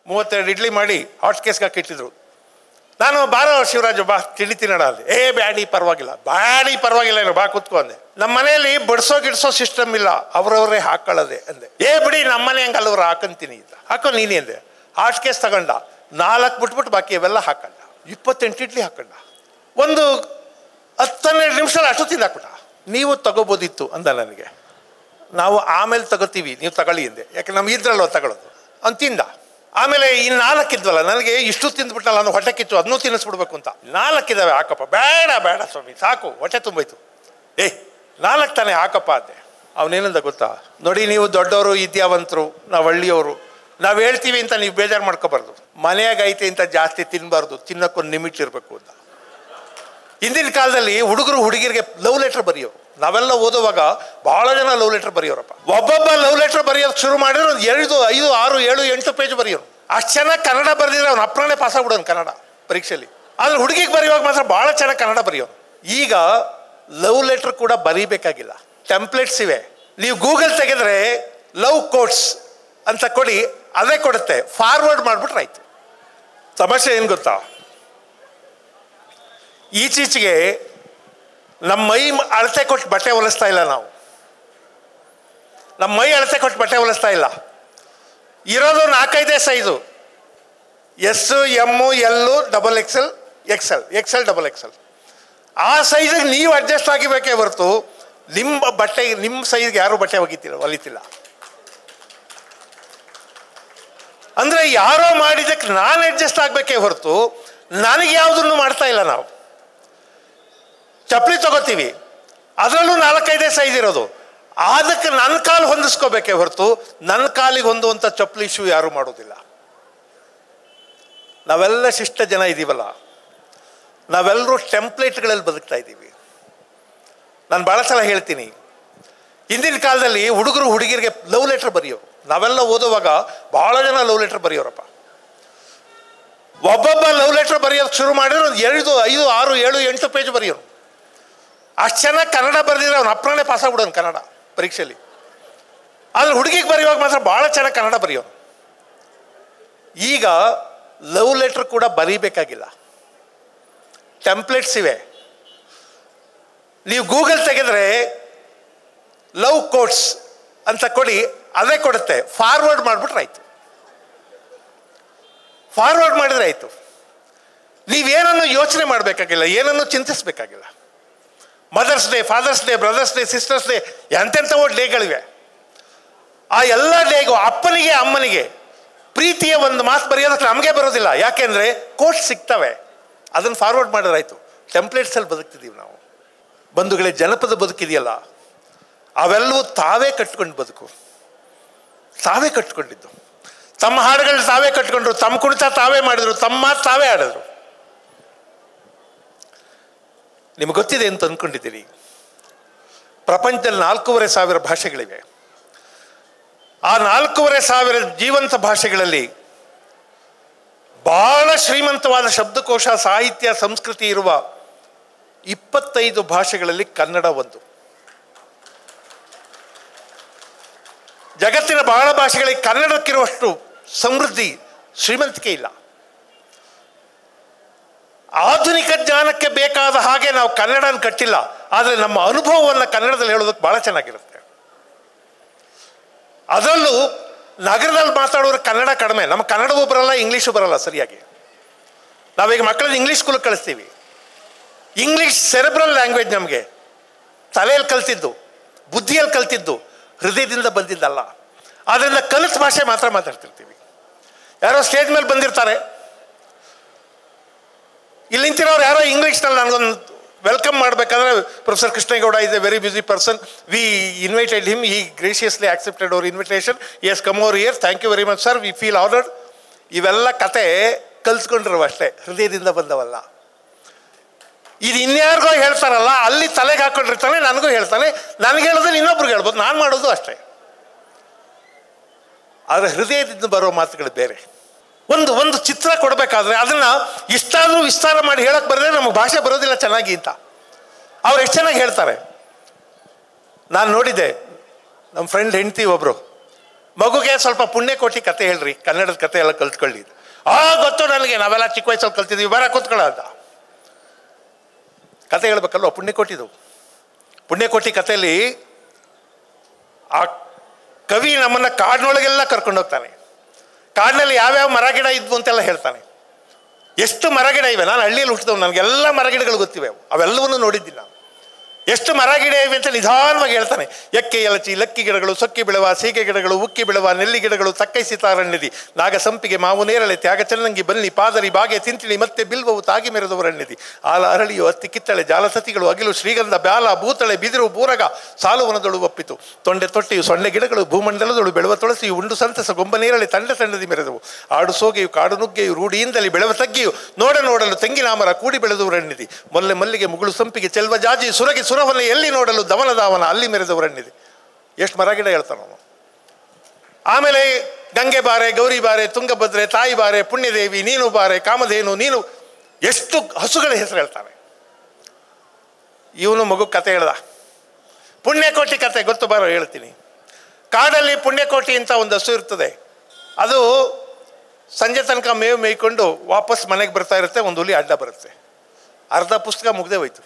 ಮೂವತ್ತೆರಡು ಇಡ್ಲಿ ಮಾಡಿ ಹಾಟ್ ಕೇಸ್ಗೆ ಹಾಕಿಟ್ಟಿದ್ರು ನಾನು ಬಾರೋ ಶಿವರಾಜು ಬಾ ತಿಂಡಿ ತಿನ್ನೋಣ ಅಲ್ಲಿ ಏ ಬ್ಯಾಡಿ ಪರವಾಗಿಲ್ಲ ಬ್ಯಾಡಿ ಪರವಾಗಿಲ್ಲ ಏನು ಬಾ ಕೂತ್ಕೊ ಅಂದೆ ನಮ್ಮ ಮನೆಯಲ್ಲಿ ಬಡಿಸೋ ಗಿಡ್ಸೋ ಸಿಸ್ಟಮ್ ಇಲ್ಲ ಅವ್ರವ್ರೇ ಹಾಕೊಳ್ಳೋದೆ ಅಂದೆ ಏ ಬಿಡಿ ನಮ್ಮ ಮನೆ ಹಂಗೆ ಅಲ್ಲವ್ರು ಹಾಕಂತೀನಿ ಅಂತ ಹಾಕೋ ನೀನೇ ಅಂದೆ ಹಾಟ್ ಕೇಸ್ ತಗೊಂಡ ನಾಲ್ಕು ಬಿಟ್ಬಿಟ್ಟು ಬಾಕಿ ಅವೆಲ್ಲ ಹಾಕೊಂಡ ಇಪ್ಪತ್ತೆಂಟು ಇಡ್ಲಿ ಹಾಕೊಂಡ ಒಂದು ಹತ್ತನ್ನೆರಡು ನಿಮಿಷದಲ್ಲಿ ಅಷ್ಟು ತಿಂದಾಕ್ಬಿಟ್ಟ ನೀವು ತಗೋಬೋದಿತ್ತು ಅಂದ ನನಗೆ ನಾವು ಆಮೇಲೆ ತಗೋತೀವಿ ನೀವು ತಗೊಳ್ಳಿ ಅಂದೆ ಯಾಕೆ ನಮ್ಗೆ ಇದ್ರಲ್ವ ತಗೊಳ್ಳೋದು ಅವ್ನು ತಿಂದ ಆಮೇಲೆ ಈ ನಾಲ್ಕಿದ್ವಲ್ಲ ನನಗೆ ಇಷ್ಟು ತಿಂದ್ಬಿಟ್ಟಲ್ಲ ನಾನು ಹೊಟ್ಟೆ ಕಿತ್ತು ಅದನ್ನೂ ತಿನ್ನಿಸ್ಬಿಡ್ಬೇಕು ಅಂತ ನಾಲ್ಕಿದಾವೆ ಹಾಕಪ್ಪ ಬೇಡ ಬೇಡ ಸ್ವಾಮಿ ಸಾಕು ಹೊಟ್ಟೆ ತುಂಬೋಯ್ತು ಏಯ್ ನಾಲ್ಕು ತಾನೇ ಹಾಕಪ್ಪ ಅಂದೆ ಅವನೇನಂದ ಗೊತ್ತಾ ನೋಡಿ ನೀವು ದೊಡ್ಡವರು ವಿದ್ಯಾವಂತರು ನಾವು ಹಳ್ಳಿಯವರು ನಾವು ಹೇಳ್ತೀವಿ ಅಂತ ನೀವು ಬೇಜಾರು ಮಾಡ್ಕೋಬಾರ್ದು ಮನೆಯಾಗ ಐತೆ ಅಂತ ಜಾಸ್ತಿ ತಿನ್ನಬಾರ್ದು ತಿನ್ನಕ್ಕೊಂದು ಲಿಮಿಟ್ ಇರಬೇಕು ಅಂತ ಹಿಂದಿನ ಕಾಲದಲ್ಲಿ ಹುಡುಗರು ಹುಡುಗಿರಿಗೆ ಲವ್ ಲೆಟರ್ ಬರೆಯೋರು ನಾವೆಲ್ಲ ಓದುವಾಗ ಬಹಳ ಜನ ಲವ್ ಲೆಟರ್ ಬರೆಯೋರಪ್ಪ ಒಬ್ಬೊಬ್ಬ ಲವ್ ಲೆಟರ್ ಬರೆಯೋದು ಶುರು ಮಾಡಿದ್ರೆ ಒಂದು ಎರಡು ಐದು ಆರು ಏಳು ಎಂಟು ಪೇಜ್ ಬರೆಯೋರು ಅಷ್ಟು ಚೆನ್ನಾಗಿ ಕನ್ನಡ ಬರೆದಿದ್ರೆ ಅವ್ನು ಅಪ್ಪನೇ ಪಾಸ್ ಆಗ್ಬಿಡೋನು ಕನ್ನಡ ಪರೀಕ್ಷೆಯಲ್ಲಿ ಆದ್ರೆ ಹುಡುಗಿಗೆ ಬರೆಯುವಾಗ ಮಾತ್ರ ಬಹಳ ಚೆನ್ನಾಗಿ ಕನ್ನಡ ಬರೆಯೋನು ಈಗ ಲವ್ ಲೆಟರ್ ಕೂಡ ಬರೀಬೇಕಾಗಿಲ್ಲ ಟೆಂಪ್ಲೇಟ್ಸ್ ಇವೆ ನೀವು ಗೂಗಲ್ ತೆಗೆದ್ರೆ ಲವ್ ಕೋಟ್ಸ್ ಅಂತ ಕೊಡಿ ಅದೇ ಕೊಡುತ್ತೆ ಫಾರ್ವರ್ಡ್ ಮಾಡಿಬಿಟ್ರೆ ಆಯ್ತು ಸಮಸ್ಯೆ ಏನು ಗೊತ್ತಾ ಈಚೀಚೆಗೆ ನಮ್ಮ ಮೈ ಮ- ಅಳತೆ ಕೊಟ್ಟು ಬಟ್ಟೆ ಹೊಲಿಸ್ತಾ ಇಲ್ಲ ನಾವು ನಮ್ಮ ಮೈ ಅಳತೆ ಕೊಟ್ಟು ಬಟ್ಟೆ ಹೊಲಿಸ್ತಾ ಇಲ್ಲ ಇರೋದು ನಾಲ್ಕೈದೇ size S M L double XL XL XL double XL ಆ ಸೈಜಿಗೆ ನೀವು ಅಡ್ಜಸ್ಟ್ ಆಗಿಬೇಕೇ ಹೊರತು ನಿಮ್ಮ ಬಟ್ಟೆ ನಿಮ್ಮ ಸೈಜ್ಗೆ ಯಾರು ಬಟ್ಟೆ ಒಗಿತಿಲ್ಲ ಹೊಲಿತಿಲ್ಲ ಅಂದರೆ ಯಾರೋ ಮಾಡಿದ್ದಕ್ಕೆ ನಾನು ಅಡ್ಜಸ್ಟ್ ಆಗಬೇಕೇ ಹೊರತು ನನಗೆ ಯಾವುದನ್ನು ಮಾಡ್ತಾ ಇಲ್ಲ ನಾವು ಚಪ್ಪಲಿ ತಗೋತೀವಿ ಅದರಲ್ಲೂ ನಾಲ್ಕೈದೇ ಸೈಜ್ ಇರೋದು ಅದಕ್ಕೆ ನನ್ನ ಕಾಲು ಹೊಂದಿಸ್ಕೋಬೇಕೇ ಹೊರತು ನನ್ನ ಕಾಲಿಗೆ ಹೊಂದುವಂಥ ಚಪ್ಪಲಿ ಇಶ್ಯೂ ಯಾರು ಮಾಡೋದಿಲ್ಲ ನಾವೆಲ್ಲ ಶಿಷ್ಟ ಜನ ಇದ್ದೀವಲ್ಲ ನಾವೆಲ್ಲರೂ ಟೆಂಪ್ಲೇಟ್ಗಳಲ್ಲಿ ಬದುಕ್ತಾ ಇದ್ದೀವಿ ನಾನು ಭಾಳ ಸಲ ಹೇಳ್ತೀನಿ ಹಿಂದಿನ ಕಾಲದಲ್ಲಿ ಹುಡುಗರು ಹುಡುಗಿರಿಗೆ ಲವ್ ಲೆಟರ್ ಬರೆಯೋರು ನಾವೆಲ್ಲ ಓದುವಾಗ ಬಹಳ ಜನ ಲವ್ ಲೆಟರ್ ಬರೆಯೋರಪ್ಪ ಒಬ್ಬೊಬ್ಬ ಲವ್ ಲೆಟರ್ ಬರೆಯೋದು ಶುರು ಮಾಡಿದ್ರೆ ಒಂದು ಎರಡು ಐದು ಆರು ಏಳು ಎಂಟು ಪೇಜ್ ಬರೆಯೋರು ಅಷ್ಟು ಚೆನ್ನಾಗಿ ಕನ್ನಡ ಬರೆದಿದ್ರೆ ಅವ್ನು ಅಪ್ಪನೇ ಪಾಸ್ ಆಗ್ಬಿಡೋನು ಕನ್ನಡ ಪರೀಕ್ಷೆಯಲ್ಲಿ ಆದ್ರೆ ಹುಡುಗಿಗೆ ಬರೆಯುವಾಗ ಮಾತ್ರ ಭಾಳ ಚೆನ್ನಾಗಿ ಕನ್ನಡ ಬರೆಯೋನು ಈಗ ಲವ್ ಲೆಟರ್ ಕೂಡ ಬರೀಬೇಕಾಗಿಲ್ಲ ಟೆಂಪ್ಲೇಟ್ಸ್ ಇವೆ ನೀವು ಗೂಗಲ್ ತೆಗೆದ್ರೆ ಲವ್ ಕೋಟ್ಸ್ ಅಂತ ಕೊಡಿ ಅದೇ ಕೊಡುತ್ತೆ ಫಾರ್ವರ್ಡ್ ಮಾಡಿಬಿಟ್ರೆ ಆಯ್ತು ಫಾರ್ವರ್ಡ್ ಮಾಡಿದ್ರೆ ಆಯ್ತು ನೀವೇನನ್ನು ಯೋಚನೆ ಮಾಡಬೇಕಾಗಿಲ್ಲ ಏನನ್ನು ಚಿಂತಿಸಬೇಕಾಗಿಲ್ಲ mother's day father's day brother's day sister's day ಎಂತೆಂಥವೋ ಡೇಗಳಿವೆ ಆ ಎಲ್ಲ ಡೇಗೂ ಅಪ್ಪನಿಗೆ ಅಮ್ಮನಿಗೆ ಪ್ರೀತಿಯ ಒಂದು ಮಾತು ಬರೆಯೋದಕ್ಕೆ ನಮಗೆ ಬರೋದಿಲ್ಲ ಯಾಕೆಂದರೆ ಕೋಟ್ ಸಿಗ್ತವೆ ಅದನ್ನು ಫಾರ್ವರ್ಡ್ ಮಾಡಿದ್ರಾಯ್ತು ಟೆಂಪ್ಲೇಟ್ಸಲ್ಲಿ ಬದುಕ್ತಿದ್ದೀವಿ ನಾವು ಬಂಧುಗಳೇ ಜನಪದ ಬದುಕಿದೆಯಲ್ಲ ಅವೆಲ್ಲವೂ ತಾವೇ ಕಟ್ಕೊಂಡು ಬದುಕು ತಾವೇ ಕಟ್ಕೊಂಡಿದ್ದು ತಮ್ಮ ಹಾಡುಗಳು ತಾವೇ ಕಟ್ಕೊಂಡ್ರು ತಮ್ಮ ಕುಣಿತ ತಾವೇ ಮಾಡಿದ್ರು ತಮ್ಮ ಮಾತು ತಾವೇ ಆಡಿದ್ರು ನಿಮಗೆ ಗೊತ್ತಿದೆ ಅಂತ ಅಂದ್ಕೊಂಡಿದ್ದೀರಿ ಪ್ರಪಂಚದಲ್ಲಿ ನಾಲ್ಕೂವರೆ ಸಾವಿರ ಭಾಷೆಗಳಿವೆ ಆ ನಾಲ್ಕೂವರೆ ಸಾವಿರ ಜೀವಂತ ಭಾಷೆಗಳಲ್ಲಿ ಬಹಳ ಶ್ರೀಮಂತವಾದ ಶಬ್ದಕೋಶ ಸಾಹಿತ್ಯ ಸಂಸ್ಕೃತಿ ಇರುವ ಇಪ್ಪತ್ತೈದು ಭಾಷೆಗಳಲ್ಲಿ ಕನ್ನಡ ಒಂದು ಜಗತ್ತಿನ ಬಹಳ ಭಾಷೆಗಳಿಗೆ ಕನ್ನಡಕ್ಕಿರುವಷ್ಟು ಸಮೃದ್ಧಿ ಶ್ರೀಮಂತಿಕೆ ಇಲ್ಲ ಆಧುನಿಕ ಜ್ಞಾನಕ್ಕೆ ಬೇಕಾದ ಹಾಗೆ ನಾವು ಕನ್ನಡನ ಕಟ್ಟಿಲ್ಲ ಆದರೆ ನಮ್ಮ ಅನುಭವವನ್ನು ಕನ್ನಡದಲ್ಲಿ ಹೇಳೋದಕ್ಕೆ ಭಾಳ ಚೆನ್ನಾಗಿರುತ್ತೆ ಅದರಲ್ಲೂ ನಗರದಲ್ಲಿ ಮಾತಾಡೋರು ಕನ್ನಡ ಕಡಿಮೆ ನಮ್ಮ ಕನ್ನಡವೂ ಬರಲ್ಲ ಇಂಗ್ಲೀಷು ಬರಲ್ಲ ಸರಿಯಾಗಿ ನಾವೀಗ ಮಕ್ಕಳನ್ನ ಇಂಗ್ಲೀಷ್ ಸ್ಕೂಲಿಗೆ ಕಳಿಸ್ತೀವಿ ಇಂಗ್ಲೀಷ್ ಸೆರೆಬ್ರಲ್ ಲ್ಯಾಂಗ್ವೇಜ್ ನಮಗೆ ತಲೆಯಲ್ಲಿ ಕಲ್ತಿದ್ದು ಬುದ್ಧಿಯಲ್ಲಿ ಕಲ್ತಿದ್ದು ಹೃದಯದಿಂದ ಬಂದಿದ್ದಲ್ಲ ಆದ್ದರಿಂದ ಕಲಿತ ಭಾಷೆ ಮಾತ್ರ ಮಾತಾಡ್ತಿರ್ತೀವಿ ಯಾರೋ ಸ್ಟೇಜ್ ಮೇಲೆ ಬಂದಿರ್ತಾರೆ ಇಲ್ಲಿ ನಿಂತಿರೋರು ಯಾರೋ ಇಂಗ್ಲೀಷ್ನಲ್ಲಿ ನನಗೊಂದು ವೆಲ್ಕಮ್ ಮಾಡಬೇಕಾದ್ರೆ professor Krishnegowda is a very busy person we invited him ಈ graciously accepted our invitation yes come over year thank you very much sir we feel ordered ಇವೆಲ್ಲ ಕತೆ ಕಲ್ತ್ಕೊಂಡಿರುವ ಅಷ್ಟೇ ಹೃದಯದಿಂದ ಬಂದವಲ್ಲ ಇದು ಇನ್ಯಾರಿಗೋ ಹೇಳ್ತಾರಲ್ಲ ಅಲ್ಲಿ ತಲೆಗೆ ಹಾಕೊಂಡಿರ್ತಾನೆ ನನಗೂ ಹೇಳ್ತಾನೆ ನನಗೆ ಹೇಳೋದ್ರೆ ಇನ್ನೊಬ್ರಿಗೆ ಹೇಳ್ಬೋದು ನಾನು ಮಾಡೋದು ಅಷ್ಟೇ ಆದರೆ ಹೃದಯದಿಂದ ಬರೋ ಮಾತುಗಳು ಬೇರೆ ಒಂದು ಒಂದು ಚಿತ್ರ ಕೊಡಬೇಕಾದ್ರೆ ಅದನ್ನ ಇಷ್ಟಾದರೂ ವಿಸ್ತಾರ ಮಾಡಿ ಹೇಳಕ್ಕೆ ಬರದೆ ನಮಗೆ ಭಾಷೆ ಬರೋದಿಲ್ಲ ಚೆನ್ನಾಗಿ ಅಂತ ಅವ್ರು ಎಷ್ಟು ಚೆನ್ನಾಗಿ ಹೇಳ್ತಾರೆ ನಾನು ನೋಡಿದ್ದೆ ನಮ್ಮ ಫ್ರೆಂಡ್ ಹೆಂಡ್ತಿ ಒಬ್ಬರು ಮಗುಗೆ ಸ್ವಲ್ಪ ಪುಣ್ಯಕೋಟಿ ಕತೆ ಹೇಳ್ರಿ ಕನ್ನಡದ ಕತೆ ಎಲ್ಲ ಕಲ್ತ್ಕೊಳ್ಳಿ ಆ ಗೊತ್ತು ನನಗೆ ನಾವೆಲ್ಲ ಚಿಕ್ಕ ವಯಸ್ಸಲ್ಲಿ ಕಲ್ತಿದ್ವಿ ಬರ ಕೂತ್ಕೊಳ್ಳ ಅಂತ ಕತೆ ಹೇಳ್ಬೇಕಲ್ವ ಪುಣ್ಯಕೋಟಿದು ಪುಣ್ಯಕೋಟಿ ಕಥೆಯಲ್ಲಿ ಆ ಕವಿ ನಮ್ಮನ್ನ ಕಾಡಿನೊಳಗೆಲ್ಲ ಕರ್ಕೊಂಡು ಹೋಗ್ತಾನೆ ಕಾಡಿನಲ್ಲಿ ಯಾವ್ಯಾವ ಮರ ಗಿಡ ಇದ್ವು ಅಂತೆಲ್ಲ ಹೇಳ್ತಾನೆ ಎಷ್ಟು ಮರಗಿಡ ಇವೆ ನಾನು ಹಳ್ಳಿಯಲ್ಲಿ ಹುಟ್ಟಿದವು ನನಗೆಲ್ಲ ಮರಗಿಡಗಳು ಗೊತ್ತಿವೆ ಅವು. ಅವೆಲ್ಲವನ್ನೂ ನೋಡಿದ್ದೀನಿ ನಾನು ಎಷ್ಟು ಮರ ಗಿಡ ಇವೆ ಅಂತ ನಿಧಾನವಾಗಿ ಹೇಳ್ತಾನೆ ಎಕ್ಕೆ ಎಲಚಿ ಲಕ್ಕಿ ಗಿಡಗಳು ಸೊಕ್ಕಿ ಬಿಳುವ ಸೀಗೆ ಗಿಡಗಳು ಉಕ್ಕಿ ಬಿಳುವ ನೆಲ್ಲಿ ಗಿಡಗಳು ತಕ್ಕೈ ಸಿತಾರಣ್ಯದಿ ನಾಗ ಸಂಪಿಗೆ ಮಾವು ನೇರಳೆ ತ್ಯಾಗ ಚನ್ನಂಗಿ ಬನ್ನಿ ಪಾದರಿ ಬಾಗೆ ತಿಂತಿಳಿ ಮತ್ತೆ ಬಿಲ್ವವು ತಾಗಿ ಮೆರೆದವರಣ್ಯದಿ ಆಲ ಅರಳಿಯು ಹತ್ತಿ ಕಿತ್ತಳೆ ಜಾಲಸತಿಗಳು ಅಗಿಲು ಶ್ರೀಗಂಧ ಬ್ಯಾಲ ಬೂತಳೆ ಬಿದಿರು ಬೂರಗ ಸಾಲುವನದಳು ಒಪ್ಪಿತು ತೊಂಡೆ ತೊಟ್ಟಿಯು ಸೊನ್ನೆ ಗಿಡಗಳು ಭೂಮಂಡಲದಳು ಬೆಳೆವ ತುಳಸಿಯು ಉಂಡು ಸಂತಸ ಗೊಂಬ ನೇರಳೆ ತಂಡ ತಂಡದಿ ಮೆರೆದವು ಆಡು ಸೋಗೆಯು ಕಾಡು ನುಗ್ಗೆಯು ರೂಢಿಯಿಂದಲೇ ಬೆಳೆವ ತಗ್ಗಿಯು ನೋಡ ನೋಡಲು ತೆಂಗಿನ ಮರ ಕೂಡಿ ಬೆಳೆದವರಣ್ಣಿದಿ ಮೊಲ್ಲೆ ಮಲ್ಲಿಗೆ ಮುಗುಳು ಸಂಪಿಗೆ ಚೆಲ್ವ ಜಾಜಿ ಸುರಗಿ ಸುರವನ ಎಲ್ಲಿ ನೋಡಲು ದವನ ದಾವನ ಅಲ್ಲಿ ಮೆರೆದವರಣ್ಣಿದೆ ಎಷ್ಟು ಮರ ಗಿಡ ಹೇಳ್ತಾನ ಅವನು ಆಮೇಲೆ ಗಂಗೆ ಬಾರೆ ಗೌರಿ ಬಾರೆ ತುಂಗಭದ್ರೆ ತಾಯಿ ಬಾರೆ ಪುಣ್ಯದೇವಿ ನೀನು ಬಾರೆ ಕಾಮಧೇನು ನೀನು ಎಷ್ಟು ಹಸುಗಳ ಹೆಸರು ಹೇಳ್ತಾನೆ ಇವನು ಮಗು ಕತೆ ಹೇಳ್ದ ಪುಣ್ಯಕೋಟಿ ಕತೆ ಗೊತ್ತು ಬಾರೋ ಹೇಳ್ತೀನಿ ಕಾಡಲ್ಲಿ ಪುಣ್ಯಕೋಟಿ ಅಂತ ಒಂದು ಹಸು ಇರ್ತದೆ ಅದು ಸಂಜೆ ತನಕ ಮೇವು ಮೇಯ್ಕೊಂಡು ವಾಪಸ್ ಮನೆಗೆ ಬರ್ತಾ ಇರುತ್ತೆ ಒಂದು ಹುಲಿ ಅಡ್ಡ ಬರುತ್ತೆ ಅರ್ಧ ಪುಸ್ತಕ ಮುಗ್ದೇ ಹೋಯ್ತು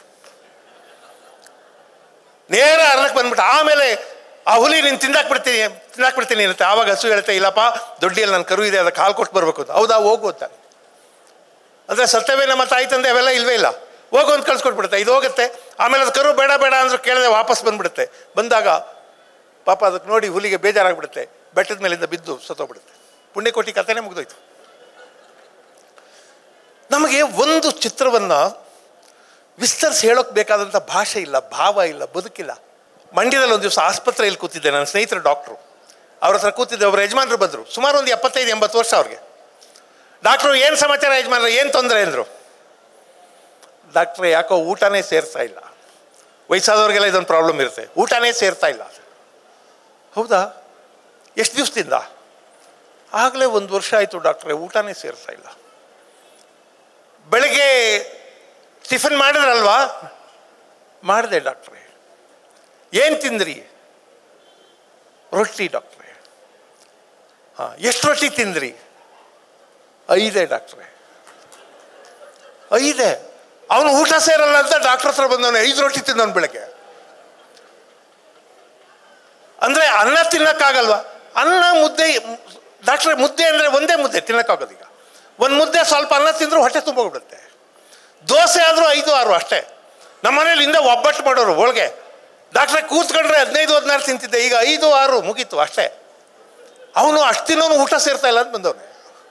ನೇರ ಅರ್ಧಕ್ಕೆ ಬಂದ್ಬಿಟ್ಟು ಆಮೇಲೆ ಆ ಹುಲಿ ನೀನು ತಿಂದಾಕ್ಬಿಡ್ತೀನಿ ತಿಂದಾಕ್ಬಿಡ್ತೀನಿ ಇರುತ್ತೆ ಆವಾಗ ಹಸು ಹೇಳುತ್ತೆ ಇಲ್ಲಪ್ಪ ದೊಡ್ಡಿಯಲ್ಲಿ ನನ್ನ ಕರು ಇದೆ ಅದಕ್ಕೆ ಹಾಲು ಕೊಟ್ಟು ಬರಬೇಕು ಅಂತ ಹೌದಾ ಹೋಗು ಅಂತ ಅಂದರೆ ಸತ್ಯವೇ ನಮ್ಮ ತಾಯಿ ತಂದೆ ಅವೆಲ್ಲ ಇಲ್ವೇ ಇಲ್ಲ ಹೋಗು ಅಂತ ಕಳ್ಸ್ಕೊಟ್ಬಿಡುತ್ತೆ ಇದು ಹೋಗುತ್ತೆ ಆಮೇಲೆ ಅದು ಕರು ಬೇಡ ಬೇಡ ಅಂದ್ರೆ ಕೇಳಿದೆ ವಾಪಸ್ ಬಂದ್ಬಿಡುತ್ತೆ ಬಂದಾಗ ಪಾಪ ಅದಕ್ಕೆ ನೋಡಿ ಹುಲಿಗೆ ಬೇಜಾರಾಗ್ಬಿಡುತ್ತೆ ಬೆಟ್ಟದ ಮೇಲಿಂದ ಬಿದ್ದು ಸತ್ತೋಗ್ಬಿಡುತ್ತೆ ಪುಣ್ಯಕೋಟಿ ಕಥೆನೇ ಮುಗಿದೋಯ್ತು ನಮಗೆ ಒಂದು ಚಿತ್ರವನ್ನು ವಿಸ್ತರಿಸಿ ಹೇಳೋಕೆ ಬೇಕಾದಂಥ ಭಾಷೆ ಇಲ್ಲ ಭಾವ ಇಲ್ಲ ಬದುಕಿಲ್ಲ ಮಂಡ್ಯದಲ್ಲಿ ಒಂದು ದಿವಸ ಆಸ್ಪತ್ರೆಯಲ್ಲಿ ಕೂತಿದ್ದೆ ನನ್ನ ಸ್ನೇಹಿತರು ಡಾಕ್ಟ್ರು ಅವ್ರ ಹತ್ರ ಕೂತಿದ್ದೆ ಒಬ್ಬರು ಯಜಮಾನರು ಬಂದರು ಸುಮಾರು ಒಂದು ಎಪ್ಪತ್ತೈದು ಎಂಬತ್ತು ವರ್ಷ ಅವ್ರಿಗೆ ಡಾಕ್ಟ್ರು ಏನು ಸಮಾಚಾರ ಯಜಮಾನರು ಏನು ತೊಂದರೆ ಅಂದರು ಡಾಕ್ಟ್ರೆ ಯಾಕೋ ಊಟನೇ ಸೇರ್ತಾ ಇಲ್ಲ ವಯಸ್ಸಾದವ್ರಿಗೆಲ್ಲ ಇದೊಂದು ಪ್ರಾಬ್ಲಮ್ ಇರುತ್ತೆ ಊಟನೇ ಸೇರ್ತಾ ಇಲ್ಲ ಹೌದಾ ಎಷ್ಟು ದಿವಸದಿಂದ ಆಗಲೇ ಒಂದು ವರ್ಷ ಆಯಿತು ಡಾಕ್ಟ್ರೆ ಊಟನೇ ಸೇರ್ತಾ ಇಲ್ಲ ಬೆಳಗ್ಗೆ ಟಿಫನ್ ಮಾಡಿದ್ರಲ್ವಾ ಮಾಡಿದೆ ಡಾಕ್ಟ್ರೆ ಏನು ತಿಂದ್ರಿ ರೊಟ್ಟಿ ಡಾಕ್ಟ್ರೆ ಹಾಂ ಎಷ್ಟು ರೊಟ್ಟಿ ತಿಂದ್ರಿ ಐದೇ ಡಾಕ್ಟ್ರೆ ಐದೇ ಅವನು ಊಟ ಸೇರಲ್ಲ ಅಂತ ಡಾಕ್ಟರ್ ಹತ್ರ ಬಂದವನು ಐದು ರೊಟ್ಟಿ ತಿಂದವನು ಬೆಳಗ್ಗೆ ಅಂದರೆ ಅನ್ನ ತಿನ್ನಕ್ಕಾಗಲ್ವಾ ಅನ್ನ ಮುದ್ದೆ ಡಾಕ್ಟ್ರೆ ಮುದ್ದೆ ಅಂದರೆ ಒಂದೇ ಮುದ್ದೆ ತಿನ್ನಕ್ಕಾಗೋದು ಈಗ ಒಂದು ಮುದ್ದೆ ಸ್ವಲ್ಪ ಅನ್ನ ತಿಂದರೂ ಹೊಟ್ಟೆ ತುಂಬೋಗ್ಬಿಡುತ್ತೆ ದೋಸೆ ಆದರೂ ಐದು ಆರು ಅಷ್ಟೇ ನಮ್ಮ ಮನೇಲಿ ಹಿಂದೆ ಒಬ್ಬಟ್ಟು ಮಾಡೋರು ಹೋಳಿಗೆ ಡಾಕ್ಟ್ರೆ ಕೂತ್ಕೊಂಡ್ರೆ ಹದಿನೈದು ಹದಿನಾರು ತಿಂತಿದ್ದೆ ಈಗ ಐದು ಆರು ಮುಗೀತು ಅಷ್ಟೇ ಅವನು ಅಷ್ಟು ತಿನ್ನೋನು ಊಟ ಸೇರ್ತಾ ಇಲ್ಲ ಅಂತ ಬಂದವನು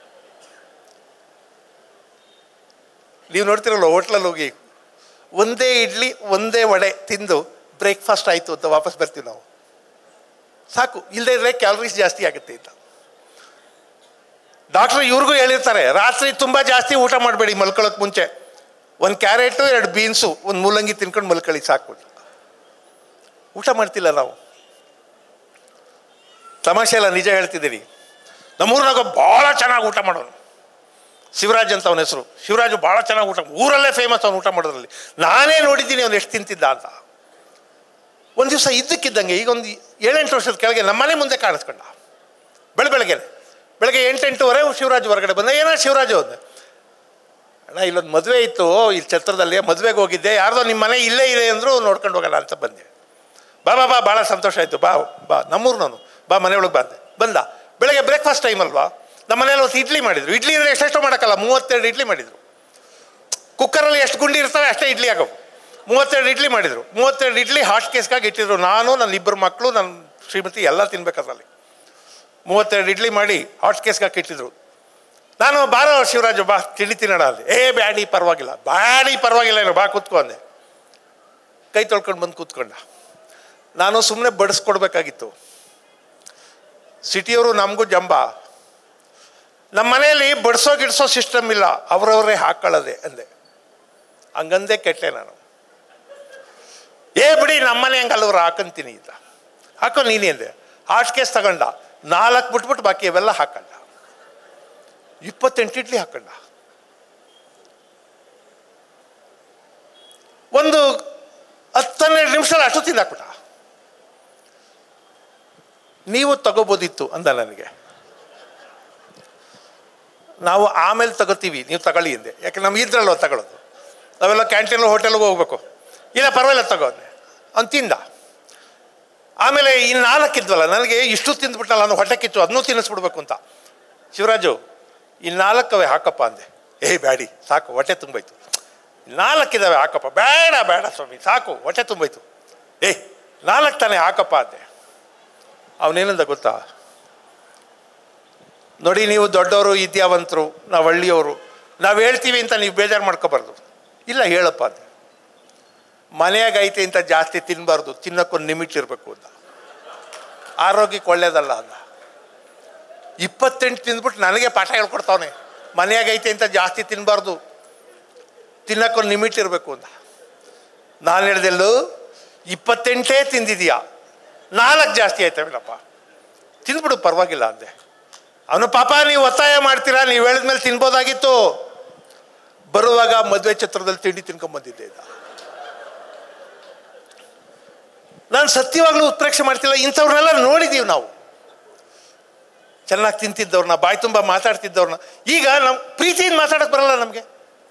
ನೀವು ನೋಡ್ತಿರಲ್ಲ ಹೋಟ್ಲಲ್ಲಿ ಹೋಗಿ ಒಂದೇ ಇಡ್ಲಿ ಒಂದೇ ವಡೆ ತಿಂದು ಬ್ರೇಕ್ಫಾಸ್ಟ್ ಆಯಿತು ಅಂತ ವಾಪಸ್ ಬರ್ತೀವಿ ನಾವು ಸಾಕು ಇಲ್ಲದೇ ಇದ್ರೆ ಕ್ಯಾಲರೀಸ್ ಜಾಸ್ತಿ ಆಗುತ್ತೆ ಅಂತ ಡಾಕ್ಟ್ರ್ ಇವ್ರಿಗೂ ಹೇಳಿರ್ತಾರೆ ರಾತ್ರಿ ತುಂಬ ಜಾಸ್ತಿ ಊಟ ಮಾಡಬೇಡಿ ಮಲ್ಕೊಳ್ಳೋಕೆ ಮುಂಚೆ ಒಂದು ಕ್ಯಾರೆಟು ಎರಡು ಬೀನ್ಸು ಒಂದು ಮೂಲಂಗಿ ತಿನ್ಕೊಂಡು ಮಲ್ಕೊಳ್ಳಿ ಸಾಕು ಊಟ ಮಾಡ್ತಿಲ್ಲ ನಾವು ತಮಾಷೆ ಎಲ್ಲ ನಿಜ ಹೇಳ್ತಿದ್ದೀರಿ ನಮ್ಮೂರಿನಾಗ ಭಾಳ ಚೆನ್ನಾಗಿ ಊಟ ಮಾಡೋನು ಶಿವರಾಜ್ ಅಂತ ಅವನ ಹೆಸರು ಶಿವರಾಜು ಭಾಳ ಚೆನ್ನಾಗಿ ಊಟ ಊರಲ್ಲೇ ಫೇಮಸ್ ಅವನು ಊಟ ಮಾಡೋದ್ರಲ್ಲಿ ನಾನೇ ನೋಡಿದ್ದೀನಿ ಅವ್ನು ಎಷ್ಟು ತಿಂತಿದ್ದ ಅಂತ ಒಂದು ದಿವಸ ಇದ್ದಕ್ಕಿದ್ದಂಗೆ ಈಗ ಒಂದು ಏಳೆಂಟು ವರ್ಷದ ಕೆಳಗೆ ನಮ್ಮನೆ ಮುಂದೆ ಕಾಣಿಸ್ಕೊಂಡ ಬೆಳ ಬೆಳಗ್ಗೆ ಬೆಳಗ್ಗೆ ಎಂಟೆಂಟುವರೆ ಶಿವರಾಜ್ ಹೊರಗಡೆ ಬಂದ ಏನೋ ಶಿವರಾಜು ಅಂದೆ ಅಣ್ಣ ಇಲ್ಲೊಂದು ಮದುವೆ ಇತ್ತು ಇಲ್ಲಿ ಛತ್ರದಲ್ಲಿ ಮದುವೆಗೆ ಹೋಗಿದ್ದೆ ಯಾರ್ದೋ ನಿಮ್ಮ ಮನೆ ಇಲ್ಲೇ ಇದೆ ಅಂದರು ನೋಡ್ಕೊಂಡು ಹೋಗೋಣ ಅಂತ ಬಂದೆ ಬಾ ಬಾ ಬಾ ಭಾಳ ಸಂತೋಷ ಆಯಿತು ಬಾ ಬಾ ನಮ್ಮೂರು ನಾನು ಬಾ ಮನೆಯೊಳಗೆ ಬಂದೆ ಬಂದ ಬೆಳಗ್ಗೆ ಬ್ರೇಕ್ಫಾಸ್ಟ್ ಟೈಮ್ ಅಲ್ವಾ ನಮ್ಮ ಮನೇಲಿ ಒಂದು ಇಡ್ಲಿ ಮಾಡಿದ್ರು ಇಡ್ಲಿ ಅಂದರೆ ಎಷ್ಟೆಷ್ಟೋ ಮಾಡೋಕ್ಕಲ್ಲ ಮೂವತ್ತೆರಡು ಇಡ್ಲಿ ಮಾಡಿದರು ಕುಕ್ಕರಲ್ಲಿ ಎಷ್ಟು ಗುಂಡಿ ಇರ್ತವೆ ಅಷ್ಟೇ ಇಡ್ಲಿ ಆಗವು ಮೂವತ್ತೆರಡು ಇಡ್ಲಿ ಮಾಡಿದರು ಮೂವತ್ತೆರಡು ಇಡ್ಲಿ ಹಾಟ್ ಕೇಸ್ಗಾಗಿ ಇಟ್ಟಿದ್ರು ನಾನು ನನ್ನ ಇಬ್ಬರು ಮಕ್ಕಳು ನನ್ನ ಶ್ರೀಮತಿ ಎಲ್ಲ ತಿನ್ಬೇಕು ಅದರಲ್ಲಿ ಮೂವತ್ತೆರಡು ಇಡ್ಲಿ ಮಾಡಿ ಹಾಟ್ ಕೇಸ್ಗಾಗಿ ಇಟ್ಟಿದ್ರು ನಾನು ಬಾರೋ ಶಿವರಾಜು ಬಾ ತಿಂಡಿ ತಿನ್ನೋಣ ಅಲ್ಲಿ ಏ ಬ್ಯಾಡಿ ಪರವಾಗಿಲ್ಲ ಬ್ಯಾಡಿ ಪರವಾಗಿಲ್ಲ ಏನು ಬಾ ಕೂತ್ಕೊ ಅಂದೆ ಕೈ ತೊಳ್ಕೊಂಡು ಬಂದು ಕೂತ್ಕೊಂಡ ನಾನು ಸುಮ್ಮನೆ ಬಡಿಸ್ಕೊಡ್ಬೇಕಾಗಿತ್ತು ಸಿಟಿಯವರು ನಮಗೂ ಜಂಬ ನಮ್ಮ ಮನೆಯಲ್ಲಿ ಬಡಿಸೋ ಗಿಡ್ಸೋ ಸಿಸ್ಟಮ್ ಇಲ್ಲ ಅವರವರೇ ಹಾಕೊಳ್ಳೋದೆ ಅಂದೆ ಹಂಗಂದೆ ಕೆಟ್ಟೆ ನಾನು ಏ ಬಿಡಿ ನಮ್ಮನೆ ಹಂಗೆ ಅಲ್ಲವ್ರು ಹಾಕಂತೀನಿ ಅಂತ ಹಾಕೋ ನೀನೇ ಅಂದೆ ಹಾಟ್ ಕೇಸ್ ತಗೊಂಡ ನಾಲ್ಕು ಬಿಟ್ಬಿಟ್ಟು ಬಾಕಿ ಅವೆಲ್ಲ ಹಾಕೊಂಡ ಇಪ್ಪತ್ತೆಂಟು ಇಡ್ಲಿ ಹಾಕೊಂಡ ಒಂದು ಹತ್ತನ್ನೆರಡು ನಿಮಿಷದಲ್ಲಿ ಅಷ್ಟು ತಿಂದಾಕ್ಬಿಟ್ಟ ನೀವು ತಗೋಬೋದಿತ್ತು ಅಂದ ನನಗೆ ನಾವು ಆಮೇಲೆ ತಗೋತೀವಿ ನೀವು ತಗೊಳ್ಳಿ ಹಿಂದೆ ಯಾಕೆ ನಮ್ಗೆ ಇದ್ರಲ್ವ ತಗೊಳ್ಳೋದು ನಾವೆಲ್ಲ ಕ್ಯಾಂಟೀನ್ ಹೋಟೆಲ್ಗೆ ಹೋಗ್ಬೇಕು ಇಲ್ಲ ಪರವಾಗಿಲ್ಲ ತಗೋ ಅಂದೆ ಅವ್ನು ತಿಂದ ಆಮೇಲೆ ಇನ್ನು ನಾಲ್ಕಿದ್ವಲ್ಲ ನನಗೆ ಇಷ್ಟು ತಿಂದ್ಬಿಟ್ಟಲ್ಲ ನಾನು ಹೊಟ್ಟೆ ಕಿಚ್ಚು ಅದನ್ನೂ ತಿನ್ನಿಸ್ಬಿಡ್ಬೇಕು ಅಂತ ಶಿವರಾಜು ಈ ನಾಲ್ಕವೇ ಹಾಕಪ್ಪ ಅಂದೆ ಏಯ್ ಬ್ಯಾಡಿ ಸಾಕು ಹೊಟ್ಟೆ ತುಂಬೋಯ್ತು ನಾಲ್ಕಿದಾವೆ ಹಾಕಪ್ಪ ಬೇಡ ಬೇಡ ಸ್ವಾಮಿ ಸಾಕು ಹೊಟ್ಟೆ ತುಂಬೋಯ್ತು ಏಯ್ ನಾಲ್ಕು ತಾನೇ ಹಾಕಪ್ಪ ಅಂದೆ ಅವನೇನಂದ ಗೊತ್ತಾ ನೋಡಿ ನೀವು ದೊಡ್ಡವರು ವಿದ್ಯಾವಂತರು ನಾವು ಹಳ್ಳಿಯವರು ನಾವು ಹೇಳ್ತೀವಿ ಅಂತ ನೀವು ಬೇಜಾರು ಮಾಡ್ಕೋಬಾರ್ದು ಇಲ್ಲ ಹೇಳಪ್ಪ ಅಂದೆ ಮನೆಯಾಗ ಐತೆ ಅಂತ ಜಾಸ್ತಿ ತಿನ್ನಬಾರ್ದು ತಿನ್ನಕ್ಕೊಂದು ಲಿಮಿಟ್ ಇರಬೇಕು ಅಂತ ಆರೋಗ್ಯಕ್ಕೆ ಒಳ್ಳೇದಲ್ಲ ಅಂದ ಇಪ್ಪತ್ತೆಂಟು ತಿಂದ್ಬಿಟ್ಟು ನನಗೆ ಪಾಠ ಹೇಳ್ಕೊಡ್ತಾವನೆ ಮನೆಯಾಗ ಐತೆ ಅಂತ ಜಾಸ್ತಿ ತಿನ್ನಬಾರ್ದು ತಿನ್ನಕ್ಕೊಂದು ಲಿಮಿಟ್ ಇರಬೇಕು ಅಂತ ನಾನು ಹೇಳ್ದೆಲ್ಲೂ ಇಪ್ಪತ್ತೆಂಟೇ ತಿಂದಿದೀಯಾ ನಾಲ್ಕು ಜಾಸ್ತಿ ಆಯ್ತವೇನಪ್ಪ ತಿಂದ್ಬಿಡು ಪರವಾಗಿಲ್ಲ ಅಂದೆ ಅವನು ಪಾಪ ನೀವು ಒತ್ತಾಯ ಮಾಡ್ತೀರಾ ನೀವು ಹೇಳಿದ್ಮೇಲೆ ತಿನ್ಬೋದಾಗಿತ್ತು ಬರುವಾಗ ಮದುವೆ ಛತ್ರದಲ್ಲಿ ತಿಂಡಿ ತಿನ್ಕೊಂಬಂದಿದ್ದೆ ಇದ್ದ ನಾನು ಸತ್ಯವಾಗ್ಲೂ ಉತ್ಪ್ರೇಕ್ಷೆ ಮಾಡ್ತಿಲ್ಲ ಇಂಥವ್ರನ್ನೆಲ್ಲ ನೋಡಿದ್ದೀವಿ ನಾವು ಚೆನ್ನಾಗಿ ತಿಂತಿದ್ದವ್ರನ್ನ ಬಾಯಿ ತುಂಬ ಮಾತಾಡ್ತಿದ್ದವ್ರನ್ನ ಈಗ ನಾವು ಪ್ರೀತಿಯಿಂದ ಮಾತಾಡಕ್ಕೆ ಬರಲ್ಲ ನಮಗೆ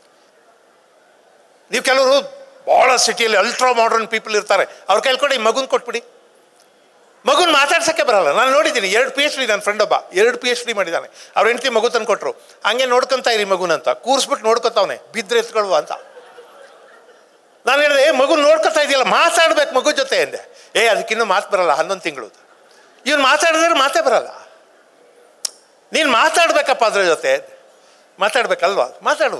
ನೀವು ಕೆಲವರು ಭಾಳ ಸಿಟಿಯಲ್ಲಿ ಅಲ್ಟ್ರಾ ಮಾಡರ್ನ್ ಪೀಪಲ್ ಇರ್ತಾರೆ ಅವ್ರ ಕೈಲಿ ಕೊಡಿ ಮಗುನ್ ಕೊಟ್ಬಿಡಿ ಮಗುನ್ ಮಾತಾಡ್ಸೋಕ್ಕೆ ಬರಲ್ಲ ನಾನು ನೋಡಿದ್ದೀನಿ ಎರಡು ಪಿ ಎಚ್ ಡಿ ನನ್ನ ಫ್ರೆಂಡ್ ಒಬ್ಬ ಎರಡು ಪಿ ಎಚ್ ಡಿ ಮಾಡಿದ್ದಾನೆ ಅವ್ರ ಹೆಂಡತಿ ಮಗು ತಂದು ಕೊಟ್ಟರು ಹಂಗೆ ನೋಡ್ಕೊಂತ ಇರಿ ಮಗುನಂತ ಕೂರಿಸ್ಬಿಟ್ಟು ನೋಡ್ಕೊತಾವನೆ ಬಿದ್ದರೆ ಎತ್ಕೊಳ್ವ ಅಂತ ನಾನು ಹೇಳಿದೆ ಏ ಮಗು ನೋಡ್ಕೊತಾ ಇದೆಯಲ್ಲ ಮಾತಾಡ್ಬೇಕು ಮಗು ಜೊತೆ ಅಂದೆ ಏ ಅದಕ್ಕಿನ್ನೂ ಮಾತು ಬರಲ್ಲ ಹನ್ನೊಂದು ತಿಂಗಳು ಇವ್ನು ಮಾತಾಡಿದ್ರೆ ಮಾತೇ ಬರಲ್ಲ ನೀನು ಮಾತಾಡ್ಬೇಕಪ್ಪ ಅದ್ರ ಜೊತೆ ಮಾತಾಡ್ಬೇಕಲ್ವಾ ಮಾತಾಡು